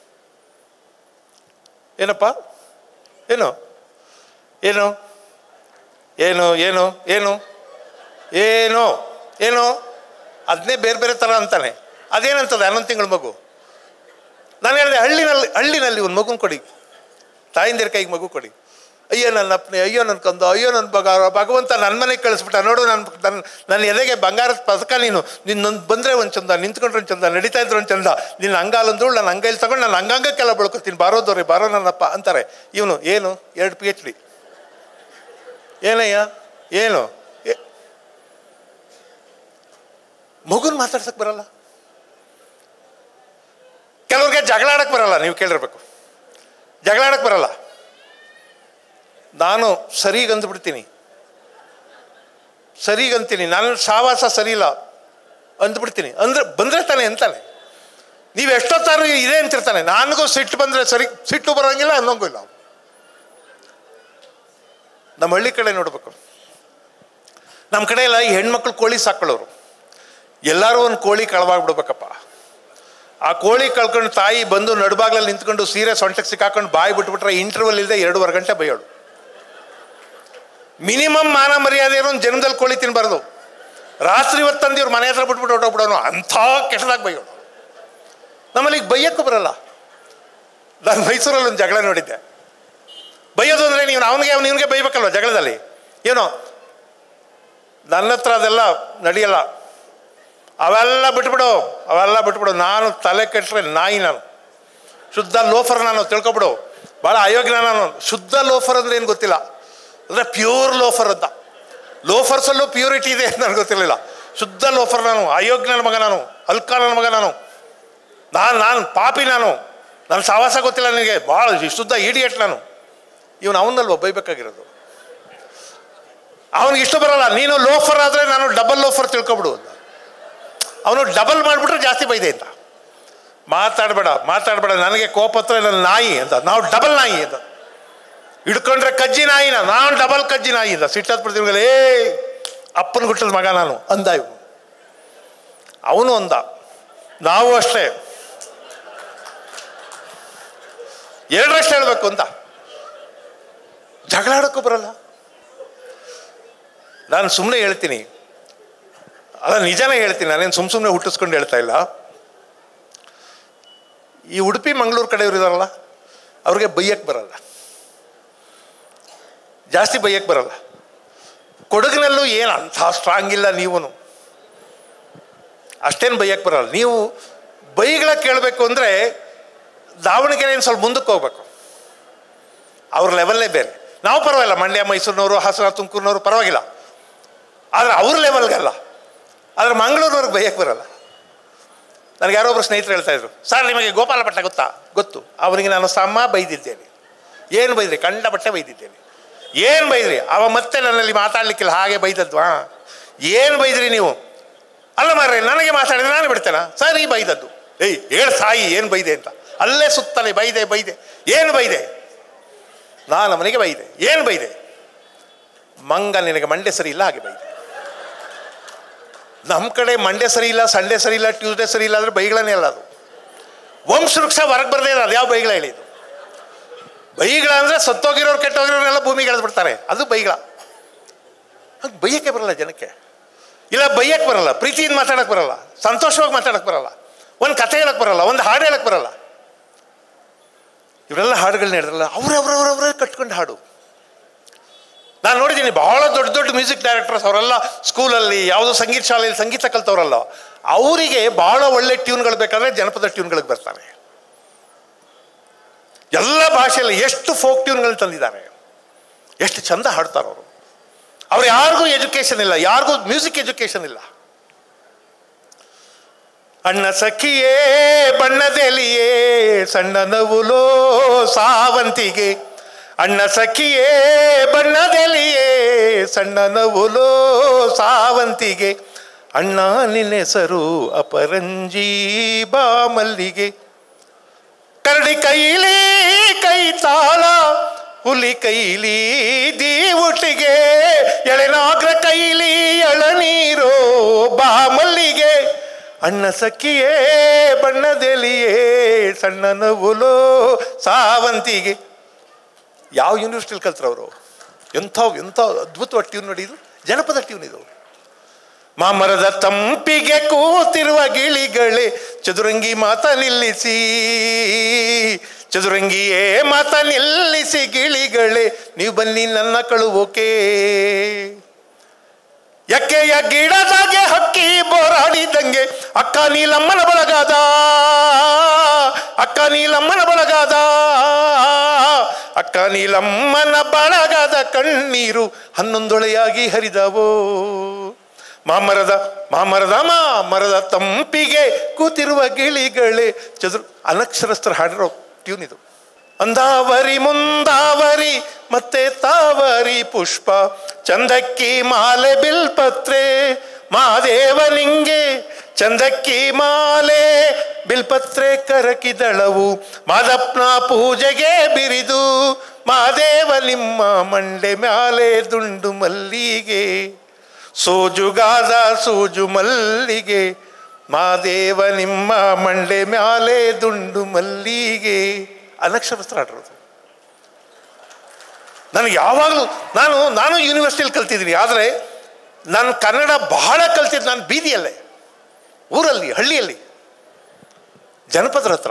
ಏನಪ್ಪ ಏನು ಏನು ಏನು ಏನು ಏನು ಏನು ಏನು ಅದನ್ನೇ ಬೇರೆ ಬೇರೆ ಥರ ಅಂತಾನೆ ಅದೇನಂತದೆ ಹನ್ನೊಂದು ತಿಂಗಳು ಮಗು ನಾನು ಹೇಳಿದೆ ಹಳ್ಳಿನಲ್ಲಿ ಹಳ್ಳಿನಲ್ಲಿ ಒಂದು ಮಗುನ ಕೊಡಿ ತಾಯಿಂದಿರ ಕೈಗೆ ಮಗು ಕೊಡಿ ಅಯ್ಯೋ ನನ್ನ ಅಪ್ಪನೆ ಅಯ್ಯೋ ನನ್ನ ಕಂದ ಅಯ್ಯೋ ನನ್ನ ಬಗ ಭಗವಂತ ನನ್ನ ಮನೆಗೆ ಕಳಿಸ್ಬಿಟ್ಟ ನೋಡು ನನ್ನ ನನ್ನ ನನ್ನ ಎದೆಗೆ ಬಂಗಾರದ ಪದಕ ನೀನು ನಿನ್ನೊಂದು ಬಂದರೆ ಒಂದು ಚಂದ ನಿಂತ್ಕೊಂಡ್ರೆ ಒಂದು ಚಂದ ನಡೀತಾ ಇದ್ರೆ ಒಂದು ಚಂದ ನಿನ್ನ ಅಂಗಾಲಂದ್ರು ನನ್ನ ಅಂಗೈಲಿ ತಗೊಂಡು ನನ್ನ ಅಂಗಾಂಗಕ್ಕೆಲ್ಲ ಬಳ್ಕೊತೀನಿ ಬಾರೋದವ್ರೆ ಬಾರೋ ನನ್ನಪ್ಪ ಅಂತಾರೆ ಇವನು ಏನು ಎರಡು ಪಿ ಎಚ್ ಡಿ ಏನಯ್ಯ ಏನು ಏ- ಮಗುನ್ ಮಾತಾಡ್ಸಕ್ ಬರಲ್ಲ ಕೆಲವ್ರಿಗೆ ಜಗಳ ಆಡಕ್ ಬರಲ್ಲ ನೀವು ಕೇಳಿರ್ಬೇಕು ಜಗಳ ಆಡಕ್ ಬರಲ್ಲ ನಾನು ಸರಿಗಂದ್ಬಿಡ್ತೀನಿ ಸರಿಗಂತೀನಿ ನಾನು ಸಾವಾಸ ಸರಿ ಇಲ್ಲ ಅಂದ್ಬಿಡ್ತೀನಿ ಅಂದ್ರೆ ಬಂದ್ರೆ ತಾನೆ ಅಂತಾನೆ ನೀವು ಎಷ್ಟೊತ್ತಾರು ಇದೆ ಅಂತಿರ್ತಾನೆ ನನಗೂ ಸಿಟ್ಟು ಬಂದರೆ ಸರಿ ಸಿಟ್ಟು ಬರೋಂಗಿಲ್ಲ ಅನ್ನೋಂಗೂ ಇಲ್ಲ ನಮ್ಮ ಹಳ್ಳಿ ಕಡೆ ನೋಡ್ಬೇಕು ನಮ್ಮ ಕಡೆ ಎಲ್ಲ ಈ ಹೆಣ್ಮಕ್ಳು ಕೋಳಿ ಸಾಕೊಳ್ಳೋರು ಎಲ್ಲರೂ ಒಂದು ಕೋಳಿ ಕಳವಾಗ್ಬಿಡ್ಬೇಕಪ್ಪ ಆ ಕೋಳಿ ಕಳ್ಕೊಂಡು ತಾಯಿ ಬಂದು ನಡುಬಾಗ್ಲಲ್ಲಿ ನಿಂತ್ಕೊಂಡು ಸೀರೆ ಸೊಂಟಕ್ಕೆ ಸಿಕ್ಕಾಕೊಂಡು ಬಾಯಿ ಬಿಟ್ಬಿಟ್ರೆ ಇಂಟರ್ವಲ್ ಇಲ್ಲದೆ ಎರಡೂವರೆ ಗಂಟೆ ಬೈಯೋಳು ಮಿನಿಮಮ್ ಮಾನ ಮರ್ಯಾದೆ ಏನೋ ಒಂದು ಜನ್ಮದಲ್ಲಿ ಕೋಳಿ ತಿನ್ನಬಾರ್ದು ರಾತ್ರಿ ಹೊತ್ತು ತಂದು ಇವ್ರ ಮನೆ ಹತ್ರ ಬಿಟ್ಬಿಟ್ಟು ಹೊಟ್ಟೋಗ್ಬಿಡೋನು ಅಂಥ ಕೆಟ್ಟದಾಗ ಬೈಯೋಳು ನಮ್ಮಲ್ಲಿ ಈಗ ಬೈಯಕ್ಕೂ ಬರಲ್ಲ ನಾನು ಮೈಸೂರಲ್ಲಿ ಒಂದು ಜಗಳ ನೋಡಿದ್ದೆ ಬೈಯೋದು ಅಂದರೆ ನೀವು ಅವನಿಗೆ ಅವ್ನು ಇವನಿಗೆ ಬೈಬೇಕಲ್ವ ಜಗಳದಲ್ಲಿ ಏನೋ ನನ್ನ ಹತ್ರ ಅದೆಲ್ಲ ನಡೆಯಲ್ಲ ಅವೆಲ್ಲ ಬಿಟ್ಬಿಡು ಅವೆಲ್ಲ ಬಿಟ್ಬಿಡು ನಾನು ತಲೆ ಕೆಟ್ಟರೆ ನಾಯಿ ನಾನು ಶುದ್ಧ ಲೋಫರ್ ನಾನು ತಿಳ್ಕೊಬಿಡು ಭಾಳ ಅಯೋಗ್ಯ ನಾನು ಶುದ್ಧ ಲೋಫರ್ ಅಂದ್ರೆ ಏನು ಗೊತ್ತಿಲ್ಲ ಅಂದರೆ ಪ್ಯೂರ್ ಲೋಫರ್ ಅಂತ ಲೋಫರ್ಸಲ್ಲೂ ಪ್ಯೂರಿಟಿ ಇದೆ ಅಂತ ನನಗೆ ಗೊತ್ತಿರಲಿಲ್ಲ ಶುದ್ಧ ಲೋಫರ್ ನಾನು ಅಯೋಗ್ಯ ನನ್ನ ಮಗ ನಾನು ಅಲ್ಕ ನನ್ನ ಮಗ ನಾನು ನಾನು ನಾನು ಪಾಪಿ ನಾನು ನನ್ನ ಸಾವಾಸ ಗೊತ್ತಿಲ್ಲ ನನಗೆ ಭಾಳ ಶುದ್ಧ ಇಡಿಯಟ್ ನಾನು ಇವನು ಅವನಲ್ವ ಬೈಬೇಕಾಗಿರೋದು ಅವನಿಗೆ ಇಷ್ಟ ಬರಲ್ಲ ನೀನು ಲೋಫರ್ ಆದರೆ ನಾನು ಡಬಲ್ ಲೋಫರ್ ತಿಳ್ಕೊಬಿಡು ಅಂತ ಅವನು ಡಬಲ್ ಮಾಡಿಬಿಟ್ರೆ ಜಾಸ್ತಿ ಬೈದೆ ಅಂತ ಮಾತಾಡಬೇಡ ಮಾತಾಡಬೇಡ ನನಗೆ ಕೋಪ ಹತ್ರ ನನ್ನ ನಾಯಿ ಅಂತ ನಾವು ಡಬಲ್ ನಾಯಿ ಅಂತ ಹಿಡ್ಕೊಂಡ್ರೆ ಕಜ್ಜಿ ನಾಯಿನ ನಾನು ಡಬಲ್ ಕಜ್ಜಿ ನಾಯಿ ಅಂತ ಸಿಟ್ಟದ್ ಬಿಡ್ತೀವಿ ಏ ಅಪ್ಪನ ಗುಟ್ಟದ ಮಗ ನಾನು ಅಂದ ಇವನು ಅವನು ಅಂದ ನಾವು ಅಷ್ಟೇ ಎರಡರಷ್ಟು ಹೇಳಬೇಕು ಅಂತ ಜಗಳ ಆಡೋಕ್ಕೂ ಬರಲ್ಲ ನಾನು ಸುಮ್ಮನೆ ಹೇಳ್ತೀನಿ ಅಲ್ಲ ನಿಜನೇ ಹೇಳ್ತೀನಿ ನಾನೇನು ಸುಮ್ಮ ಸುಮ್ಮನೆ ಹುಟ್ಟಿಸ್ಕೊಂಡು ಹೇಳ್ತಾ ಇಲ್ಲ ಈ ಉಡುಪಿ ಮಂಗಳೂರು ಕಡೆಯವರು ಇದಾರಲ್ಲ ಅವ್ರಿಗೆ ಬೈಯಕ್ಕೆ ಬರಲ್ಲ ಜಾಸ್ತಿ ಬೈಯಕ್ಕೆ ಬರಲ್ಲ ಕೊಡಗಿನಲ್ಲೂ ಏನು ಅಂಥ ಸ್ಟ್ರಾಂಗ್ ಇಲ್ಲ ನೀವೂ ಅಷ್ಟೇನು ಬೈಯಕ್ಕೆ ಬರಲ್ಲ ನೀವು ಬೈಗಳ ಕೇಳಬೇಕು ಅಂದರೆ ದಾವಣಗೆರೆ ಸ್ವಲ್ಪ ಮುಂದಕ್ಕೆ ಹೋಗ್ಬೇಕು ಅವ್ರ ಲೆವೆಲ್ಲೇ ಬೇರೆ ನಾವು ಪರವಾಗಿಲ್ಲ ಮಂಡ್ಯ ಮೈಸೂರಿನವರು ಹಾಸನ ತುಮಕೂರಿನವರು ಪರವಾಗಿಲ್ಲ ಆದರೆ ಅವ್ರ ಲೆವೆಲ್ಗಲ್ಲ ಆದರೆ ಮಂಗಳೂರವ್ರಿಗೆ ಬೈಯಕ್ಕೆ ಬರಲ್ಲ ನನಗೆ ಯಾರೋ ಒಬ್ಬರು ಸ್ನೇಹಿತರು ಹೇಳ್ತಾ ಇದ್ರು ಸರ್ ನಿಮಗೆ ಗೋಪಾಲ ಭಟ್ಟ ಗೊತ್ತಾ ಗೊತ್ತು ಅವನಿಗೆ ನಾನು ಸಮ ಬೈದಿದ್ದೇನೆ ಏನು ಬೈದ್ರಿ ಕಂಡ ಬಟ್ಟೆ ಬೈದಿದ್ದೇನೆ ಏನು ಬೈದ್ರಿ ಅವ ಮತ್ತೆ ನನ್ನಲ್ಲಿ ಮಾತಾಡ್ಲಿಕ್ಕಿಲ್ಲ ಹಾಗೆ ಬೈದದ್ದು ಹಾಂ ಏನು ಬೈದ್ರಿ ನೀವು ಅಲ್ಲ ಮಾರ್ರೆ ನನಗೆ ಮಾತಾಡಿದ್ರೆ ನಾನು ಬಿಡ್ತೇನಾ ಸರ್ ಈ ಬೈದದ್ದು ಏಯ್ ಹೇಳು ಸಾಯಿ ಏನು ಬೈದೆ ಅಂತ ಅಲ್ಲೇ ಸುತ್ತಲೇ ಬೈದೆ ಬೈದೆ ಏನು ಬೈದೆ ನಾನು ಅವನಿಗೆ ಬೈದೆ ಏನು ಬೈದೆ ಮಂಗ ನಿನಗೆ ಮಂಡ್ಯ ಸರಿ ಇಲ್ಲ ಹಾಗೆ ಬೈದೆ ನಮ್ಮ ಕಡೆ ಮಂಡ್ಯ ಸರಿ ಇಲ್ಲ ಸಂಡೇ ಸರಿ ಇಲ್ಲ ಟ್ಯೂಸ್ಡೇ ಸರಿ ಇಲ್ಲ ಅಂದರೆ ಬೈಗಳೇ ಅಲ್ಲ ಅದು ವಂಶವೃಕ್ಷ ಹೊರಗೆ ಬರದೇ ಇಲ್ಲ ಅದು ಯಾವ ಬೈಗಳ ಹೇಳಿದ್ದು ಬೈಗಳ ಅಂದರೆ ಸತ್ತೋಗಿರೋರು ಕೆಟ್ಟೋಗಿರೋರೆಲ್ಲ ಭೂಮಿಗೆ ಎಳೆದ್ಬಿಡ್ತಾರೆ ಅದು ಬೈಗಳ ಹಂಗೆ ಬೈಯಕ್ಕೆ ಬರಲ್ಲ ಜನಕ್ಕೆ ಇಲ್ಲ ಬೈಯಕ್ಕೆ ಬರಲ್ಲ ಪ್ರೀತಿಯಿಂದ ಮಾತಾಡಕ್ಕೆ ಬರಲ್ಲ ಸಂತೋಷವಾಗಿ ಮಾತಾಡಕ್ಕೆ ಬರಲ್ಲ ಒಂದು ಕಥೆ ಹೇಳಕ್ಕೆ ಬರಲ್ಲ ಒಂದು ಹಾಡು ಹೇಳಕ್ಕೆ ಬರಲ್ಲ ಇವರೆಲ್ಲ ಹಾಡುಗಳನ್ನ ಹೇಳಿದ್ರಲ್ಲ ಅವ್ರವ್ರವ್ರವರೇ ಕಟ್ಕೊಂಡು ಹಾಡು ನಾನು ನೋಡಿದ್ದೀನಿ ಬಹಳ ದೊಡ್ಡ ದೊಡ್ಡ ಮ್ಯೂಸಿಕ್ ಡೈರೆಕ್ಟರ್ಸ್ ಅವರೆಲ್ಲ ಸ್ಕೂಲಲ್ಲಿ ಯಾವುದೋ ಸಂಗೀತ ಶಾಲೆಯಲ್ಲಿ ಸಂಗೀತ ಕಲ್ತವ್ರಲ್ಲ ಅವರಿಗೆ ಬಹಳ ಒಳ್ಳೆ ಟ್ಯೂನ್ಗಳು ಬೇಕಾದ್ರೆ ಜನಪದ ಟ್ಯೂನ್ಗಳಿಗೆ ಬರ್ತಾರೆ ಎಲ್ಲ ಭಾಷೆಯಲ್ಲಿ ಎಷ್ಟು ಫೋಕ್ ಟ್ಯೂನ್ಗಳು ತಂದಿದ್ದಾರೆ ಎಷ್ಟು ಚಂದ ಹಾಡ್ತಾರೆ ಅವರು ಅವ್ರು ಯಾರಿಗೂ ಎಜುಕೇಷನ್ ಇಲ್ಲ ಯಾರಿಗೂ ಮ್ಯೂಸಿಕ್ ಎಜುಕೇಷನ್ ಇಲ್ಲ ಅಣ್ಣ ಸಖಿಯೇ ಬಣ್ಣದೆಲಿಯೇ ಸಣ್ಣ ನವುಲೋ ಸಾವಂತಿಗೆ ಅಣ್ಣ ಸಖಿಯೇ ಬಣ್ಣದೆಲಿಯೇ ಸಣ್ಣ ನವುಲೋ ಸಾವಂತಿಗೆ ಅಣ್ಣ ನಿನ್ನೆಸರು ಅಪರಂಜಿ ಬಾಮಲ್ಲಿಗೆ ಕರಡಿ ಕೈಲಿ ಕೈ ತಾಳ ಹುಲಿ ಕೈಲಿ ದೀವುಟಿಗೆ ಎಳೆನಾಗ್ರ ಕೈಲಿ ಎಳನೀರೋ ಬಾಮಲ್ಲಿಗೆ ಅಣ್ಣ ಸಖಿಯೇ ಬಣ್ಣದೆಲಿಯೇ ಸಣ್ಣ ನವುಲೋ ಸಾವಂತಿಗೆ ಯಾವ ಯೂನಿವರ್ಸಿಟಿಲಿ ಕಲ್ತ್ರವರು ಎಂಥ ಎಂಥ ಅದ್ಭುತವಾದ ಟ್ಯೂನ್ ನೋಡಿ ಇದು ಜನಪದ ಟ್ಯೂನ್ ಇದು ಮಾಮರದ ತಂಪಿಗೆ ಕೂತಿರುವ ಗಿಳಿಗಳೇ ಚದುರಂಗಿ ಮಾತ ನಿಲ್ಲಿಸಿ ಚದುರಂಗಿಯೇ ಮಾತ ನಿಲ್ಲಿಸಿ ಗಿಳಿಗಳೇ ನೀವು ಬನ್ನಿ ನನ್ನ ಕಳುವೋಕೆ ಎಕ್ಕೆಯ ಗಿಡದಾಗೆ ಹಕ್ಕಿ ಬೋರಾಡಿದಂಗೆ ಅಕ್ಕ ನೀಲಮ್ಮನ ಬಳಗಾದ ಅಕ್ಕ ನೀಲಮ್ಮನ ಬಳಗಾದ ಅಕ್ಕ ನೀಲಮ್ಮನ ಬಳಗದ ಕಣ್ಣೀರು ಹನ್ನೊಂದೊಳೆಯಾಗಿ ಹರಿದವೋ ಮಾಮರದ ಮಾಮರದ ಮಾಮರದ ತಂಪಿಗೆ ಕೂತಿರುವ ಗಿಳಿಗಳೇ ಚದುರು ಅನಕ್ಷರಸ್ಥರ ಹಾಡಿರೋ ಟ್ಯೂನ್ ಇದು ಅಂದಾವರಿ ಮುಂದಾವರಿ ಮತ್ತೆ ತಾವರಿ ಪುಷ್ಪ ಚಂದಕ್ಕಿ ಮಾಲೆ ಬಿಲ್ಪತ್ರೆ ಮಾದೇವನಿಂಗೆ ಚಂದಕ್ಕಿ ಮಾಲೆ ಬಿಲ್ಪತ್ರೆ ಕರಕಿದಳವು ಮಾದಪ್ಪನ ಪೂಜೆಗೆ ಬಿರಿದು ಮಾದೇವ ನಿಮ್ಮ ಮಂಡೆ ಮ್ಯಾಲೆ ದುಂಡು ಮಲ್ಲಿಗೆ ಸೋಜುಗಾದ ಸೂಜು ಮಲ್ಲಿಗೆ ಮಾದೇವ ನಿಮ್ಮ ಮಂಡೆ ಮ್ಯಾಲೆ ದುಂಡು ಮಲ್ಲಿಗೆ ಅನಕ್ಷರಸ್ತ್ರ ಆಡಿರೋದು ನನಗೆ ಯಾವಾಗಲೂ ನಾನು ನಾನು ಯೂನಿವರ್ಸಿಟಿಯಲ್ಲಿ ಕಲ್ತಿದ್ದೀನಿ ಆದರೆ ನಾನು ಕನ್ನಡ ಬಹಳ ಕಲ್ತಿದ್ದು ನಾನು ಬೀದಿಯಲ್ಲೇ ಊರಲ್ಲಿ ಹಳ್ಳಿಯಲ್ಲಿ ಜನಪದರ ಹತ್ರ